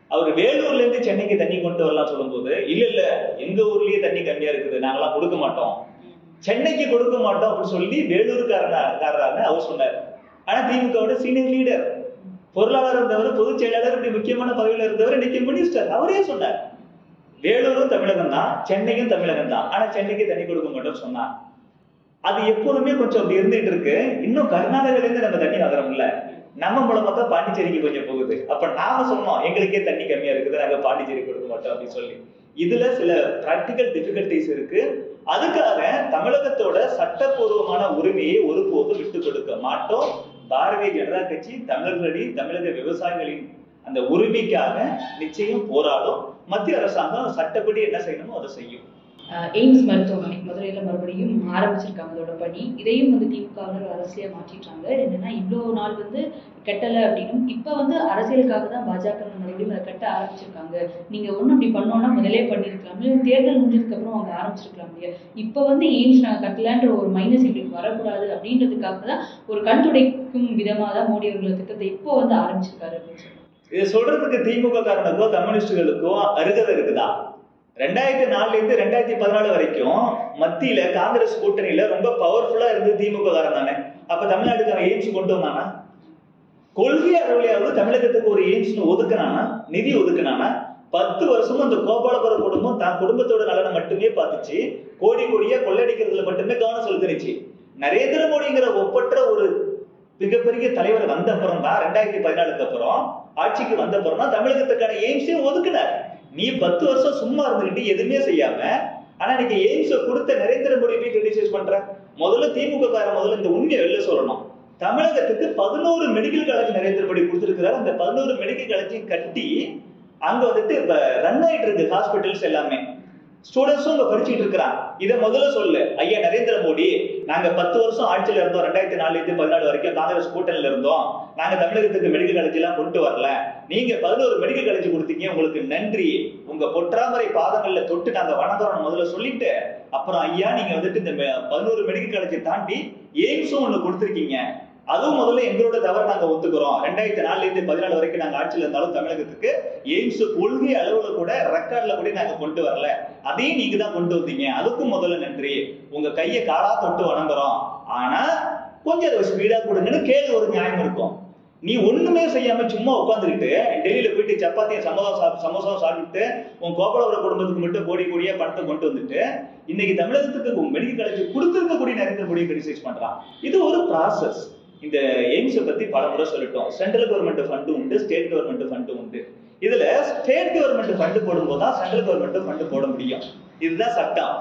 அவர் வேலூர்ல இருந்து சென்னைக்கு தண்ணி கொண்டு வரலாம் சொல்லும்போது இல்ல இல்ல எங்க ஊர்லயே தண்ணி கம்மியா இருக்குது நாங்கெல்லாம் கொடுக்க மாட்டோம் சென்னைக்கு கொடுக்க மாட்டோம் அப்படின்னு சொல்லி வேலூர்காரனாரன்னு அவர் சொன்னார் ஆனா திமுகவோட சீனியர் லீடர் பொருளாளர் இருந்தவர் பொதுச் செயலாளர் இப்படி முக்கியமான பதவியில இருந்தவர் இன்னைக்கு மினிஸ்டர் அவரே சொன்னார் வேலூரும் தமிழகம் தான் சென்னையும் தமிழகம் தான் ஆனா சென்னைக்கு தண்ணி கொடுக்க மாட்டோம்னு சொன்னார் அது எப்போதுமே கொஞ்சம் அப்படி இருந்துட்டு இருக்கு இன்னும் கர்நாடகால இருந்து நம்ம தண்ணி வாங்குறோம்ல நம்ம மூலமா தான் பாண்டிச்சேரிக்கு கொஞ்சம் போகுது அப்ப நாம சொன்னோம் எங்களுக்கே தண்ணி கம்மியா இருக்குது நாங்க பாண்டிச்சேரி கொடுக்க மாட்டோம் அப்படின்னு சொல்லி இதுல சில பிராக்டிக்கல் டிஃபிகல்டிஸ் இருக்கு அதுக்காக தமிழகத்தோட சட்டப்பூர்வமான உரிமையை ஒருபோதும் விட்டு கொடுக்க மாட்டோம் பாரதிய ஜனதா கட்சி தமிழர்களின் தமிழக விவசாயிகளின் அந்த உரிமைக்காக நிச்சயம் போராடும் மத்திய அரசாங்கம் சட்டப்படி என்ன செய்யணுமோ அதை செய்யும் ஆஹ் எய்ம்ஸ் மருத்துவமனை மதுரையில மறுபடியும் ஆரம்பிச்சிருக்காங்க அதோட பணி இதையும் வந்து திமுகவினர் அரசியலா மாற்றிட்டாங்க என்னன்னா இவ்வளவு நாள் வந்து கட்டல அப்படின்னும் இப்ப வந்து அரசியலுக்காக தான் பாஜக மறுபடியும் அதை கட்ட ஆரம்பிச்சிருக்காங்க நீங்க ஒண்ணும் அப்படி பண்ணோம்னா முதலே பண்ணிருக்கலாம் தேர்தல் முடிஞ்சதுக்கு அப்புறம் அவங்க ஆரம்பிச்சிருக்கலாம் இல்லையா இப்ப வந்து எய்ம்ஸ் நாங்க கட்டலன்ற ஒரு மைனஸ் எங்களுக்கு வரக்கூடாது அப்படின்றதுக்காக தான் ஒரு கண் துடைக்கும் விதமா தான் மோடி அவர்கள் திட்டத்தை இப்போ வந்து ஆரம்பிச்சிருக்காரு அப்படின்னு சொல்றாங்க இதை சொல்றதுக்கு திமுக காரனுக்கோ கம்யூனிஸ்டுகளுக்கோ அருகதை இருக்குதா ரெண்டாயிரத்தி நாலுல இருந்து ரெண்டாயிரத்தி பதினாலு வரைக்கும் மத்தியில காங்கிரஸ் கூட்டணியில ரொம்ப பவர்ஃபுல்லா இருந்து திமுக காரன் தானே அப்ப தமிழ்நாட்டுக்கு அவன் எய்ம்ஸ் கொண்டு வந்தானா கொள்கை அளவுலையாவது தமிழகத்துக்கு ஒரு எய்ம்ஸ் ஒதுக்குனானா நிதி ஒதுக்குனானா பத்து வருஷமும் அந்த கோபாலபுர குடும்பம் தான் குடும்பத்தோட நலனை மட்டுமே பார்த்துச்சு கோடி கோடியா கொள்ளடிக்கிறதுல மட்டுமே கவனம் செலுத்தினுச்சு நரேந்திர மோடிங்கிற ஒப்பற்ற ஒரு மிகப்பெரிய தலைவர் வந்த அப்புறம் தான் ரெண்டாயிரத்தி பதினாலுக்கு அப்புறம் ஆட்சிக்கு வந்த அப்புறம் தான் தமிழகத்துக்கான எய்ம்ஸையும் ஒதுக்குனார் நீ பத்து வருஷம் சும்மா இருந்துகிட்டு எதுவுமே செய்யாம ஆனா இன்னைக்கு எய்ம்ஸ கொடுத்த நரேந்திர மோடி போய் கிரிட்டிசைஸ் பண்ற முதல்ல திமுக கார முதல்ல இந்த உண்மையை வெளில சொல்லணும் தமிழகத்துக்கு பதினோரு மெடிக்கல் காலேஜ் நரேந்திர மோடி கொடுத்திருக்கிறார் அந்த பதினோரு மெடிக்கல் காலேஜையும் கட்டி அங்க வந்துட்டு இப்ப ரன் ஆயிட்டு இருக்கு ஹாஸ்பிட்டல்ஸ் எல்லாமே ஸ்டூடெண்ட்ஸும் இங்க படிச்சுட்டு இருக்கிறான் இதை முதல்ல சொல்லு ஐயா நரேந்திர மோடி நாங்க பத்து வருஷம் ஆட்சியில இருந்தோம் ரெண்டாயிரத்தி நாலுல இருந்து பதினாலு வரைக்கும் காங்கிரஸ் கூட்டணியில இருந்தோம் நாங்க தமிழகத்துக்கு மெடிக்கல் காலேஜ் எல்லாம் கொண்டு வரல நீங்க பதினோரு மெடிக்கல் காலேஜ் கொடுத்தீங்க உங்களுக்கு நன்றி உங்க பொற்றாமரை பாதங்கள்ல தொட்டு நாங்க வணங்குறோம் முதல்ல சொல்லிட்டு அப்புறம் ஐயா நீங்க வந்துட்டு இந்த மெ- பதினோரு மெடிக்கல் காலேஜை தாண்டி எய்ம்ஸும் ஒண்ணு கொடுத்துருக்கீங்க அதுவும் முதல்ல எங்களோட தவறு நாங்க ஒத்துக்கிறோம் ரெண்டாயிரத்தி நாலுல இருந்து பதினாலு வரைக்கும் நாங்க ஆட்சியில இருந்தாலும் தமிழகத்துக்கு எய்ம்ஸ் கொள்கை அளவுல கூட ரெக்கார்ட்ல கூட நாங்க கொண்டு வரல அதையும் நீங்க தான் கொண்டு வந்தீங்க அதுக்கும் முதல்ல நன்றி உங்க கையை காலா தொட்டு வணங்குறோம் ஆனா கொஞ்சம் அதை ஸ்பீடா கொடுங்கன்னு கேள்வி ஒரு நியாயம் இருக்கும் நீ ஒண்ணுமே செய்யாம சும்மா உட்காந்துக்கிட்டு டெல்லியில போயிட்டு சப்பாத்தியும் சமோசா சாப்~ சமோசா சாப்பிட்டு உன் கோபாலபுர குடும்பத்துக்கு மட்டும் கோடி கோடியா பணத்தை கொண்டு வந்துட்டு இன்னைக்கு தமிழகத்துக்கு மெடிக்கல் காலேஜ் கொடுத்திருக்கக்கூடிய நரேந்திர மோடி கிரிட்டிசைஸ் பண்றான் இது ஒரு ப்ராசஸ் இந்த எய்ம்ஸை பத்தி பல முறை சொல்லிட்டோம் சென்ட்ரல் கவர்மெண்ட் ஃபண்டு உண்டு ஸ்டேட் கவர்மெண்ட் ஃபண்டு உண்டு இதுல ஸ்டேட் கவர்மெண்ட் ஃபண்டு போடும்போது தான் சென்ட்ரல் கவர்மெண்ட் ஃபண்டு போட முடியும் இதுதான் சட்டம்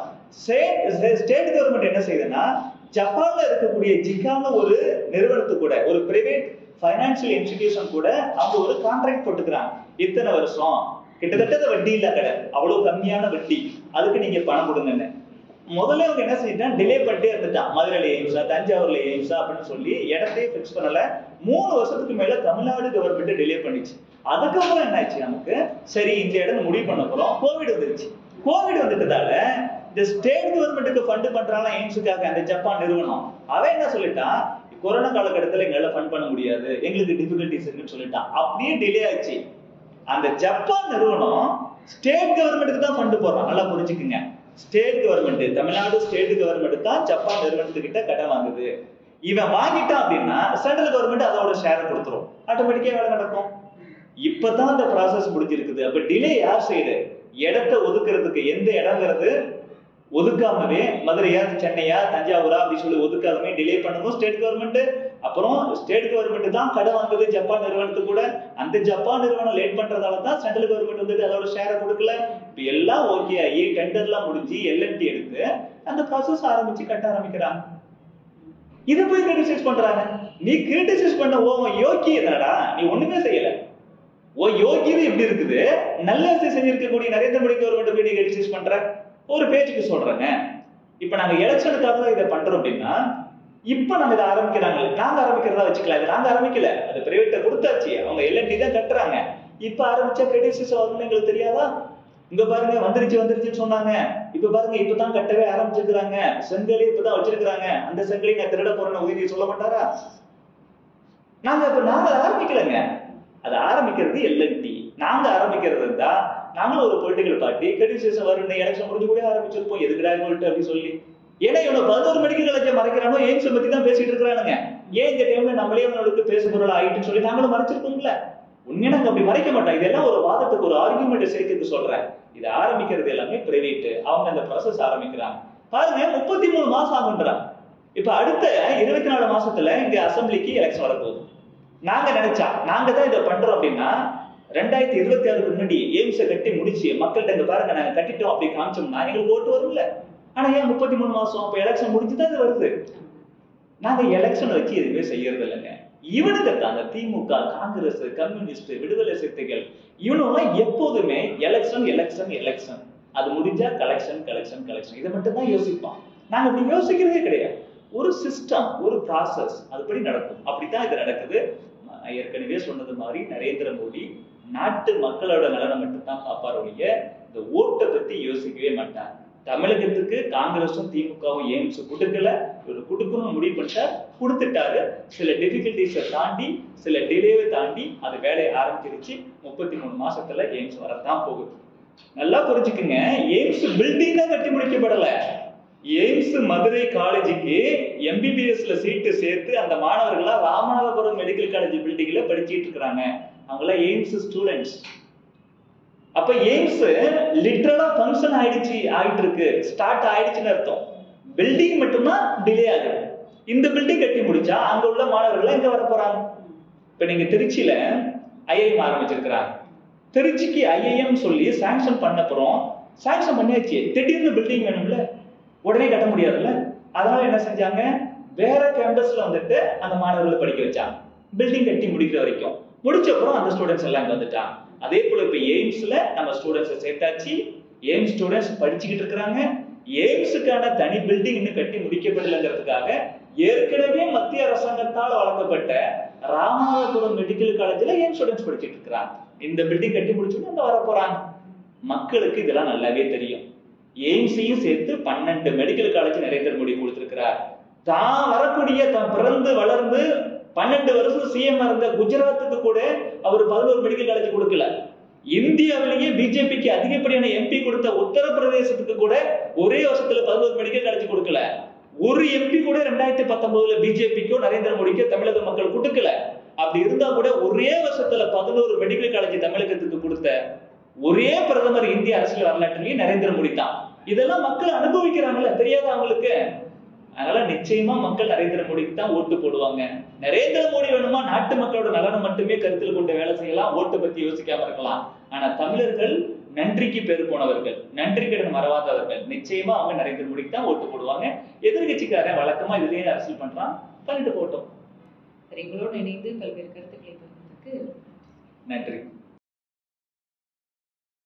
ஸ்டேட் கவர்மெண்ட் என்ன செய்யுதுன்னா ஜப்பான்ல இருக்கக்கூடிய ஜிகான்னு ஒரு நிறுவனத்துக்கு கூட ஒரு பிரைவேட் ஃபைனான்சியல் இன்ஸ்டிடியூஷன் கூட அவங்க ஒரு கான்ட்ராக்ட் போட்டுக்கிறாங்க இத்தனை வருஷம் கிட்டத்தட்ட அது வட்டி இல்ல கடை அவ்வளவு கம்மியான வட்டி அதுக்கு நீங்க பணம் கொடுங்கன்னு முதல்ல அவங்க என்ன செஞ்சிட்டான் டிலே பண்ணிட்டே இருந்துட்டான் மதுரையில எய்ம்ஸா தஞ்சாவூர்ல எய்ம்ஸா அப்படின்னு சொல்லி இடத்தையே ஃபிக்ஸ் பண்ணல மூணு வருஷத்துக்கு மேல தமிழ்நாடு கவர்மெண்ட் டிலே பண்ணிச்சு அதுக்கப்புறம் என்னாச்சு நமக்கு சரி இந்த இடம் முடிவு பண்ண போறோம் கோவிட் வந்துருச்சு கோவிட் வந்துட்டதால இந்த ஸ்டேட் கவர்மெண்ட்டுக்கு ஃபண்ட் பண்றாங்க எய்ம்ஸுக்காக அந்த ஜப்பான் நிறுவனம் அவன் என்ன சொல்லிட்டான் கொரோனா காலகட்டத்துல எங்களால ஃபண்ட் பண்ண முடியாது எங்களுக்கு டிஃபிகல்டிஸ் இருக்குன்னு சொல்லிட்டான் அப்படியே டிலே ஆச்சு அந்த ஜப்பான் நிறுவனம் ஸ்டேட் கவர்மெண்ட்டுக்கு தான் ஃபண்ட் போடுறான் நல்லா புரிஞ்சுக்குங்க state government Tamil Nadu state government தான் ஜப்பான் நிறுவனத்துக்கிட்ட கடன் வாங்குது இவன் வாங்கிட்டான் அப்படின்னா சென்ட்ரல் கவர்மெண்ட் அதோட ஷேர் கொடுத்துரும் ஆட்டோமேட்டிக்கா வேலை நடக்கும் இப்பதான் அந்த ப்ராசஸ் முடிஞ்சிருக்குது அப்ப டிலே யார் செய்யுது இடத்தை ஒதுக்குறதுக்கு எந்த இடங்கிறது ஒதுக்காமவே மதுரையா சென்னையா தஞ்சாவூரா அப்படி சொல்லி ஒதுக்காமவே டிலே பண்ணணும் ஸ்டேட் கவர்மெண்ட் அப்புறம் ஸ்டேட் கவர்மெண்ட் தான் கடன் வாங்குது ஜப்பான் நிறுவனத்துக்கு கூட அந்த ஜப்பான் நிறுவனம் லேட் பண்றதால தான் சென்ட்ரல் கவர்மெண்ட் வந்துட்டு அதோட ஷேரை கொடுக்கல இப்ப எல்லாம் ஓகே ஆகி டெண்டர்லாம் முடிஞ்சு எல்என்டி எடுத்து அந்த ப்ராசஸ் ஆரம்பிச்சு கட்ட ஆரம்பிக்கிறாங்க இதை போய் கிரிட்டிசைஸ் பண்றாங்க நீ கிரிட்டிசைஸ் பண்ண ஓ யோக்கி என்னடா நீ ஒண்ணுமே செய்யல ஓ யோகியது எப்படி இருக்குது நல்ல விஷயம் செஞ்சிருக்கக்கூடிய நரேந்திர மோடி கவர்மெண்ட் போய் நீ கிரிட்டிசைஸ் பண்ற ஒரு பேச்சுக்கு சொல்றேங்க இப்ப நாங்க எலெக்ஷனுக்காக தான் இதை பண்றோம் அப்படின்னா இப்ப நம்ம இதை ஆரம்பிக்கிறாங்க நாங்க ஆரம்பிக்கிறதா வச்சுக்கலாம் இது நாங்க ஆரம்பிக்கல அது பிரைவேட்ட கொடுத்தாச்சு அவங்க எல்என்டி தான் கட்டுறாங்க இப்ப ஆரம்பிச்சா கிரிட்டிசைஸ் ஆகும்னு எங்களுக்கு தெரியாதா இங்க பாருங்க வந்துருச்சு வந்துருச்சுன்னு சொன்னாங்க இப்ப பாருங்க இப்பதான் கட்டவே ஆரம்பிச்சிருக்கிறாங்க செங்கலி இப்பதான் வச்சிருக்கிறாங்க அந்த செங்கலி நான் திருட போறேன்னு உதவி சொல்ல மாட்டாரா நாங்க இப்ப நாங்க அதை ஆரம்பிக்கலங்க அது ஆரம்பிக்கிறது எல்என்டி நாங்க ஆரம்பிக்கிறது இருந்தா நாங்களும் ஒரு பொலிட்டிக்கல் பார்ட்டி கிரிட்டிசிசம் வரும் இந்த எலெக்ஷன் முடிஞ்சு கூட ஆரம்பிச்சிருப்போம் எதுக்குடா இவங்கள்ட்ட அப்படி சொல்லி ஏன்னா இவனை பதினோரு மெடிக்கல் காலேஜை மறைக்கிறானோ எய்ம்ஸ் பத்தி தான் பேசிட்டு இருக்கிறானுங்க ஏன் இந்த டைம்ல நம்மளே அவங்களுக்கு பேச பொருள் ஆயிட்டுன்னு சொல்லி நாங்களும் மறைச்சிருக்கோம்ல உண்மையா நாங்க அப்படி மறைக்க மாட்டோம் இதெல்லாம் ஒரு வாதத்துக்கு ஒரு ஆர்குமெண்ட் சேர்த்துக்கு சொல்றேன் இது ஆரம்பிக்கிறது எல்லாமே பிரைவேட் அவங்க அந்த ப்ராசஸ் ஆரம்பிக்கிறாங்க பாருங்க முப்பத்தி மூணு மாசம் ஆகுன்றாங்க இப்ப அடுத்த இருபத்தி நாலு மாசத்துல இங்க அசம்பிளிக்கு எலெக்ஷன் வரப்போகுது நாங்க நினைச்சா நாங்க தான் இதை பண்றோம் அப்படின்னா ரெண்டாயிரத்தி இருபத்தி ஆறுக்கு முன்னாடி எய்ம்ஸை கட்டி முடிச்சு மக்கள்கிட்ட இங்க பாருங்க நாங்க கட்டிட்டோம் அப்படி காமிச்சோம்னா எங்களுக்கு ஓட்டு வரும்ல ஆனா ஏன் முப்பத்தி மூணு மாசம் அப்ப எலெக்ஷன் முடிச்சுதான் இது வருது நாங்க எலெக்ஷன் வச்சு எதுவுமே செய்யறது இல்லைங்க இவனுக்கு தாங்க திமுக காங்கிரஸ் கம்யூனிஸ்ட் விடுதலை சிறுத்தைகள் இவனெல்லாம் எப்போதுமே எலெக்ஷன் எலெக்ஷன் எலெக்ஷன் அது முடிஞ்சா கலெக்ஷன் கலெக்ஷன் கலெக்ஷன் இதை மட்டும் தான் யோசிப்பான் நாங்க அப்படி யோசிக்கிறதே கிடையாது ஒரு சிஸ்டம் ஒரு ப்ராசஸ் அதுபடி நடக்கும் அப்படித்தான் இது நடக்குது நான் ஏற்கனவே சொன்னது மாதிரி நரேந்திர மோடி நாட்டு மக்களோட நலனை மட்டும்தான் பார்ப்பார் ஒழிய இந்த ஓட்டை பத்தி யோசிக்கவே மாட்டார் தமிழகத்துக்கு காங்கிரஸும் திமுகவும் எய்ம்ஸ் கொடுக்கல இவர் கொடுக்கணும்னு முடிவு பண்ணிட்டார் கொடுத்துட்டாரு சில டிஃபிகல்டிஸை தாண்டி சில டிலேவை தாண்டி அது வேலையை ஆரம்பிச்சிருச்சு முப்பத்தி மூணு மாசத்துல எய்ம்ஸ் வரத்தான் போகுது நல்லா புரிஞ்சுக்குங்க எய்ம்ஸ் பில்டிங் தான் கட்டி முடிக்கப்படல எய்ம்ஸ் மதுரை காலேஜுக்கு எம்பிபிஎஸ்ல சீட்டு சேர்த்து அந்த மாணவர்கள்லாம் ராமநாதபுரம் மெடிக்கல் காலேஜ் பில்டிங்ல படிச்சிட்டு இருக்கிறாங்க அவங்களாம் எய்ம்ஸ் ஸ்டூடெண்ட்ஸ் அப்ப எய்ம்ஸ் லிட்டரலா ஃபங்க்ஷன் ஆயிடுச்சு ஆயிட்டு இருக்கு ஸ்டார்ட் ஆயிடுச்சுன்னு அர்த்தம் பில்டிங் மட்டும்தான் டிலே ஆகுது இந்த பில்டிங் கட்டி முடிச்சா அங்க உள்ள மாணவர்கள் எங்க வர போறாங்க இப்ப நீங்க திருச்சியில ஐஐஎம் ஆரம்பிச்சிருக்கிறாங்க திருச்சிக்கு ஐஐஎம் சொல்லி சாங்ஷன் பண்ண அப்புறம் சாங்ஷன் பண்ணியாச்சு திடீர்னு பில்டிங் வேணும்ல உடனே கட்ட முடியாதுல்ல அதனால என்ன செஞ்சாங்க வேற கேம்பஸ்ல வந்துட்டு அந்த மாணவர்களை படிக்க வச்சாங்க பில்டிங் கட்டி முடிக்கிற வரைக்கும் முடிச்ச அப்புறம் அந்த ஸ்டூடெண்ட்ஸ் எல்லாம் இங்க வந்துட்டாங்க அதே போல இப்ப எய்ம்ஸ்ல நம்ம ஸ்டூடெண்ட்ஸை சேர்த்தாச்சு எய்ம்ஸ் ஸ்டூடெண்ட்ஸ் படிச்சுக்கிட்டு இருக்கிறாங்க எய்ம்ஸுக்கான தனி பில்டிங் இன்னும் கட்டி முடிக்கப்படலைங்கிறதுக்காக ஏற்கனவே மத்திய அரசாங்கத்தால் வழங்கப்பட்ட ராமநாதபுரம் மெடிக்கல் காலேஜ்ல எய்ம்ஸ் ஸ்டூடெண்ட்ஸ் படிச்சுட்டு இருக்கிறாங்க இந்த பில்டிங் கட்டி முடிச்சுட்டு அங்க வர போறாங்க மக்களுக்கு இதெல்லாம் நல்லாவே தெரியும் எய்ம்ஸையும் சேர்த்து பன்னெண்டு மெடிக்கல் காலேஜ் நரேந்திர மோடி கொடுத்திருக்கிறார் தான் வரக்கூடிய தான் பிறந்து வளர்ந்து பன்னெண்டு வருஷம் சிஎம் இருந்த குஜராத்துக்கு கூட அவர் பதினோரு மெடிக்கல் காலேஜ் கொடுக்கல இந்தியாவிலேயே பிஜேபிக்கு அதிகப்படியான எம்பி கொடுத்த உத்தரப்பிரதேசத்துக்கு கூட ஒரே வருஷத்துல பதினோரு மெடிக்கல் காலேஜ் கொடுக்கல ஒரு எம்பி கூட ரெண்டாயிரத்தி பத்தொன்பதுல பிஜேபிக்கோ நரேந்திர மோடிக்கோ தமிழக மக்கள் கொடுக்கல அப்படி இருந்தா கூட ஒரே வருஷத்துல பதினோரு மெடிக்கல் காலேஜ் தமிழகத்துக்கு கொடுத்த ஒரே பிரதமர் இந்திய அரசியல் வரலாற்றிலேயே நரேந்திர மோடி தான் இதெல்லாம் மக்கள் அனுபவிக்கிறாங்கல்ல தெரியாதா அவங்களுக்கு அதனால நிச்சயமா மக்கள் நரேந்திர மோடிக்கு தான் ஓட்டு போடுவாங்க நரேந்திர மோடி வேணுமா நாட்டு மக்களோட நலனை மட்டுமே கருத்தில் கொண்டு வேலை செய்யலாம் ஓட்டு பத்தி யோசிக்காம இருக்கலாம் ஆனா தமிழர்கள் நன்றிக்கு பேர் போனவர்கள் நன்றி கடன் மறவாதவர்கள் நிச்சயமா அவங்க நரேந்திர மோடிக்கு தான் ஓட்டு போடுவாங்க எதிர்கட்சிக்காரன் வழக்கமா இதுலயே அரசியல் பண்றான் பண்ணிட்டு போட்டோம் சரி எங்களோடு இணைந்து பல்வேறு கருத்துக்களை பகிர்ந்ததுக்கு நன்றி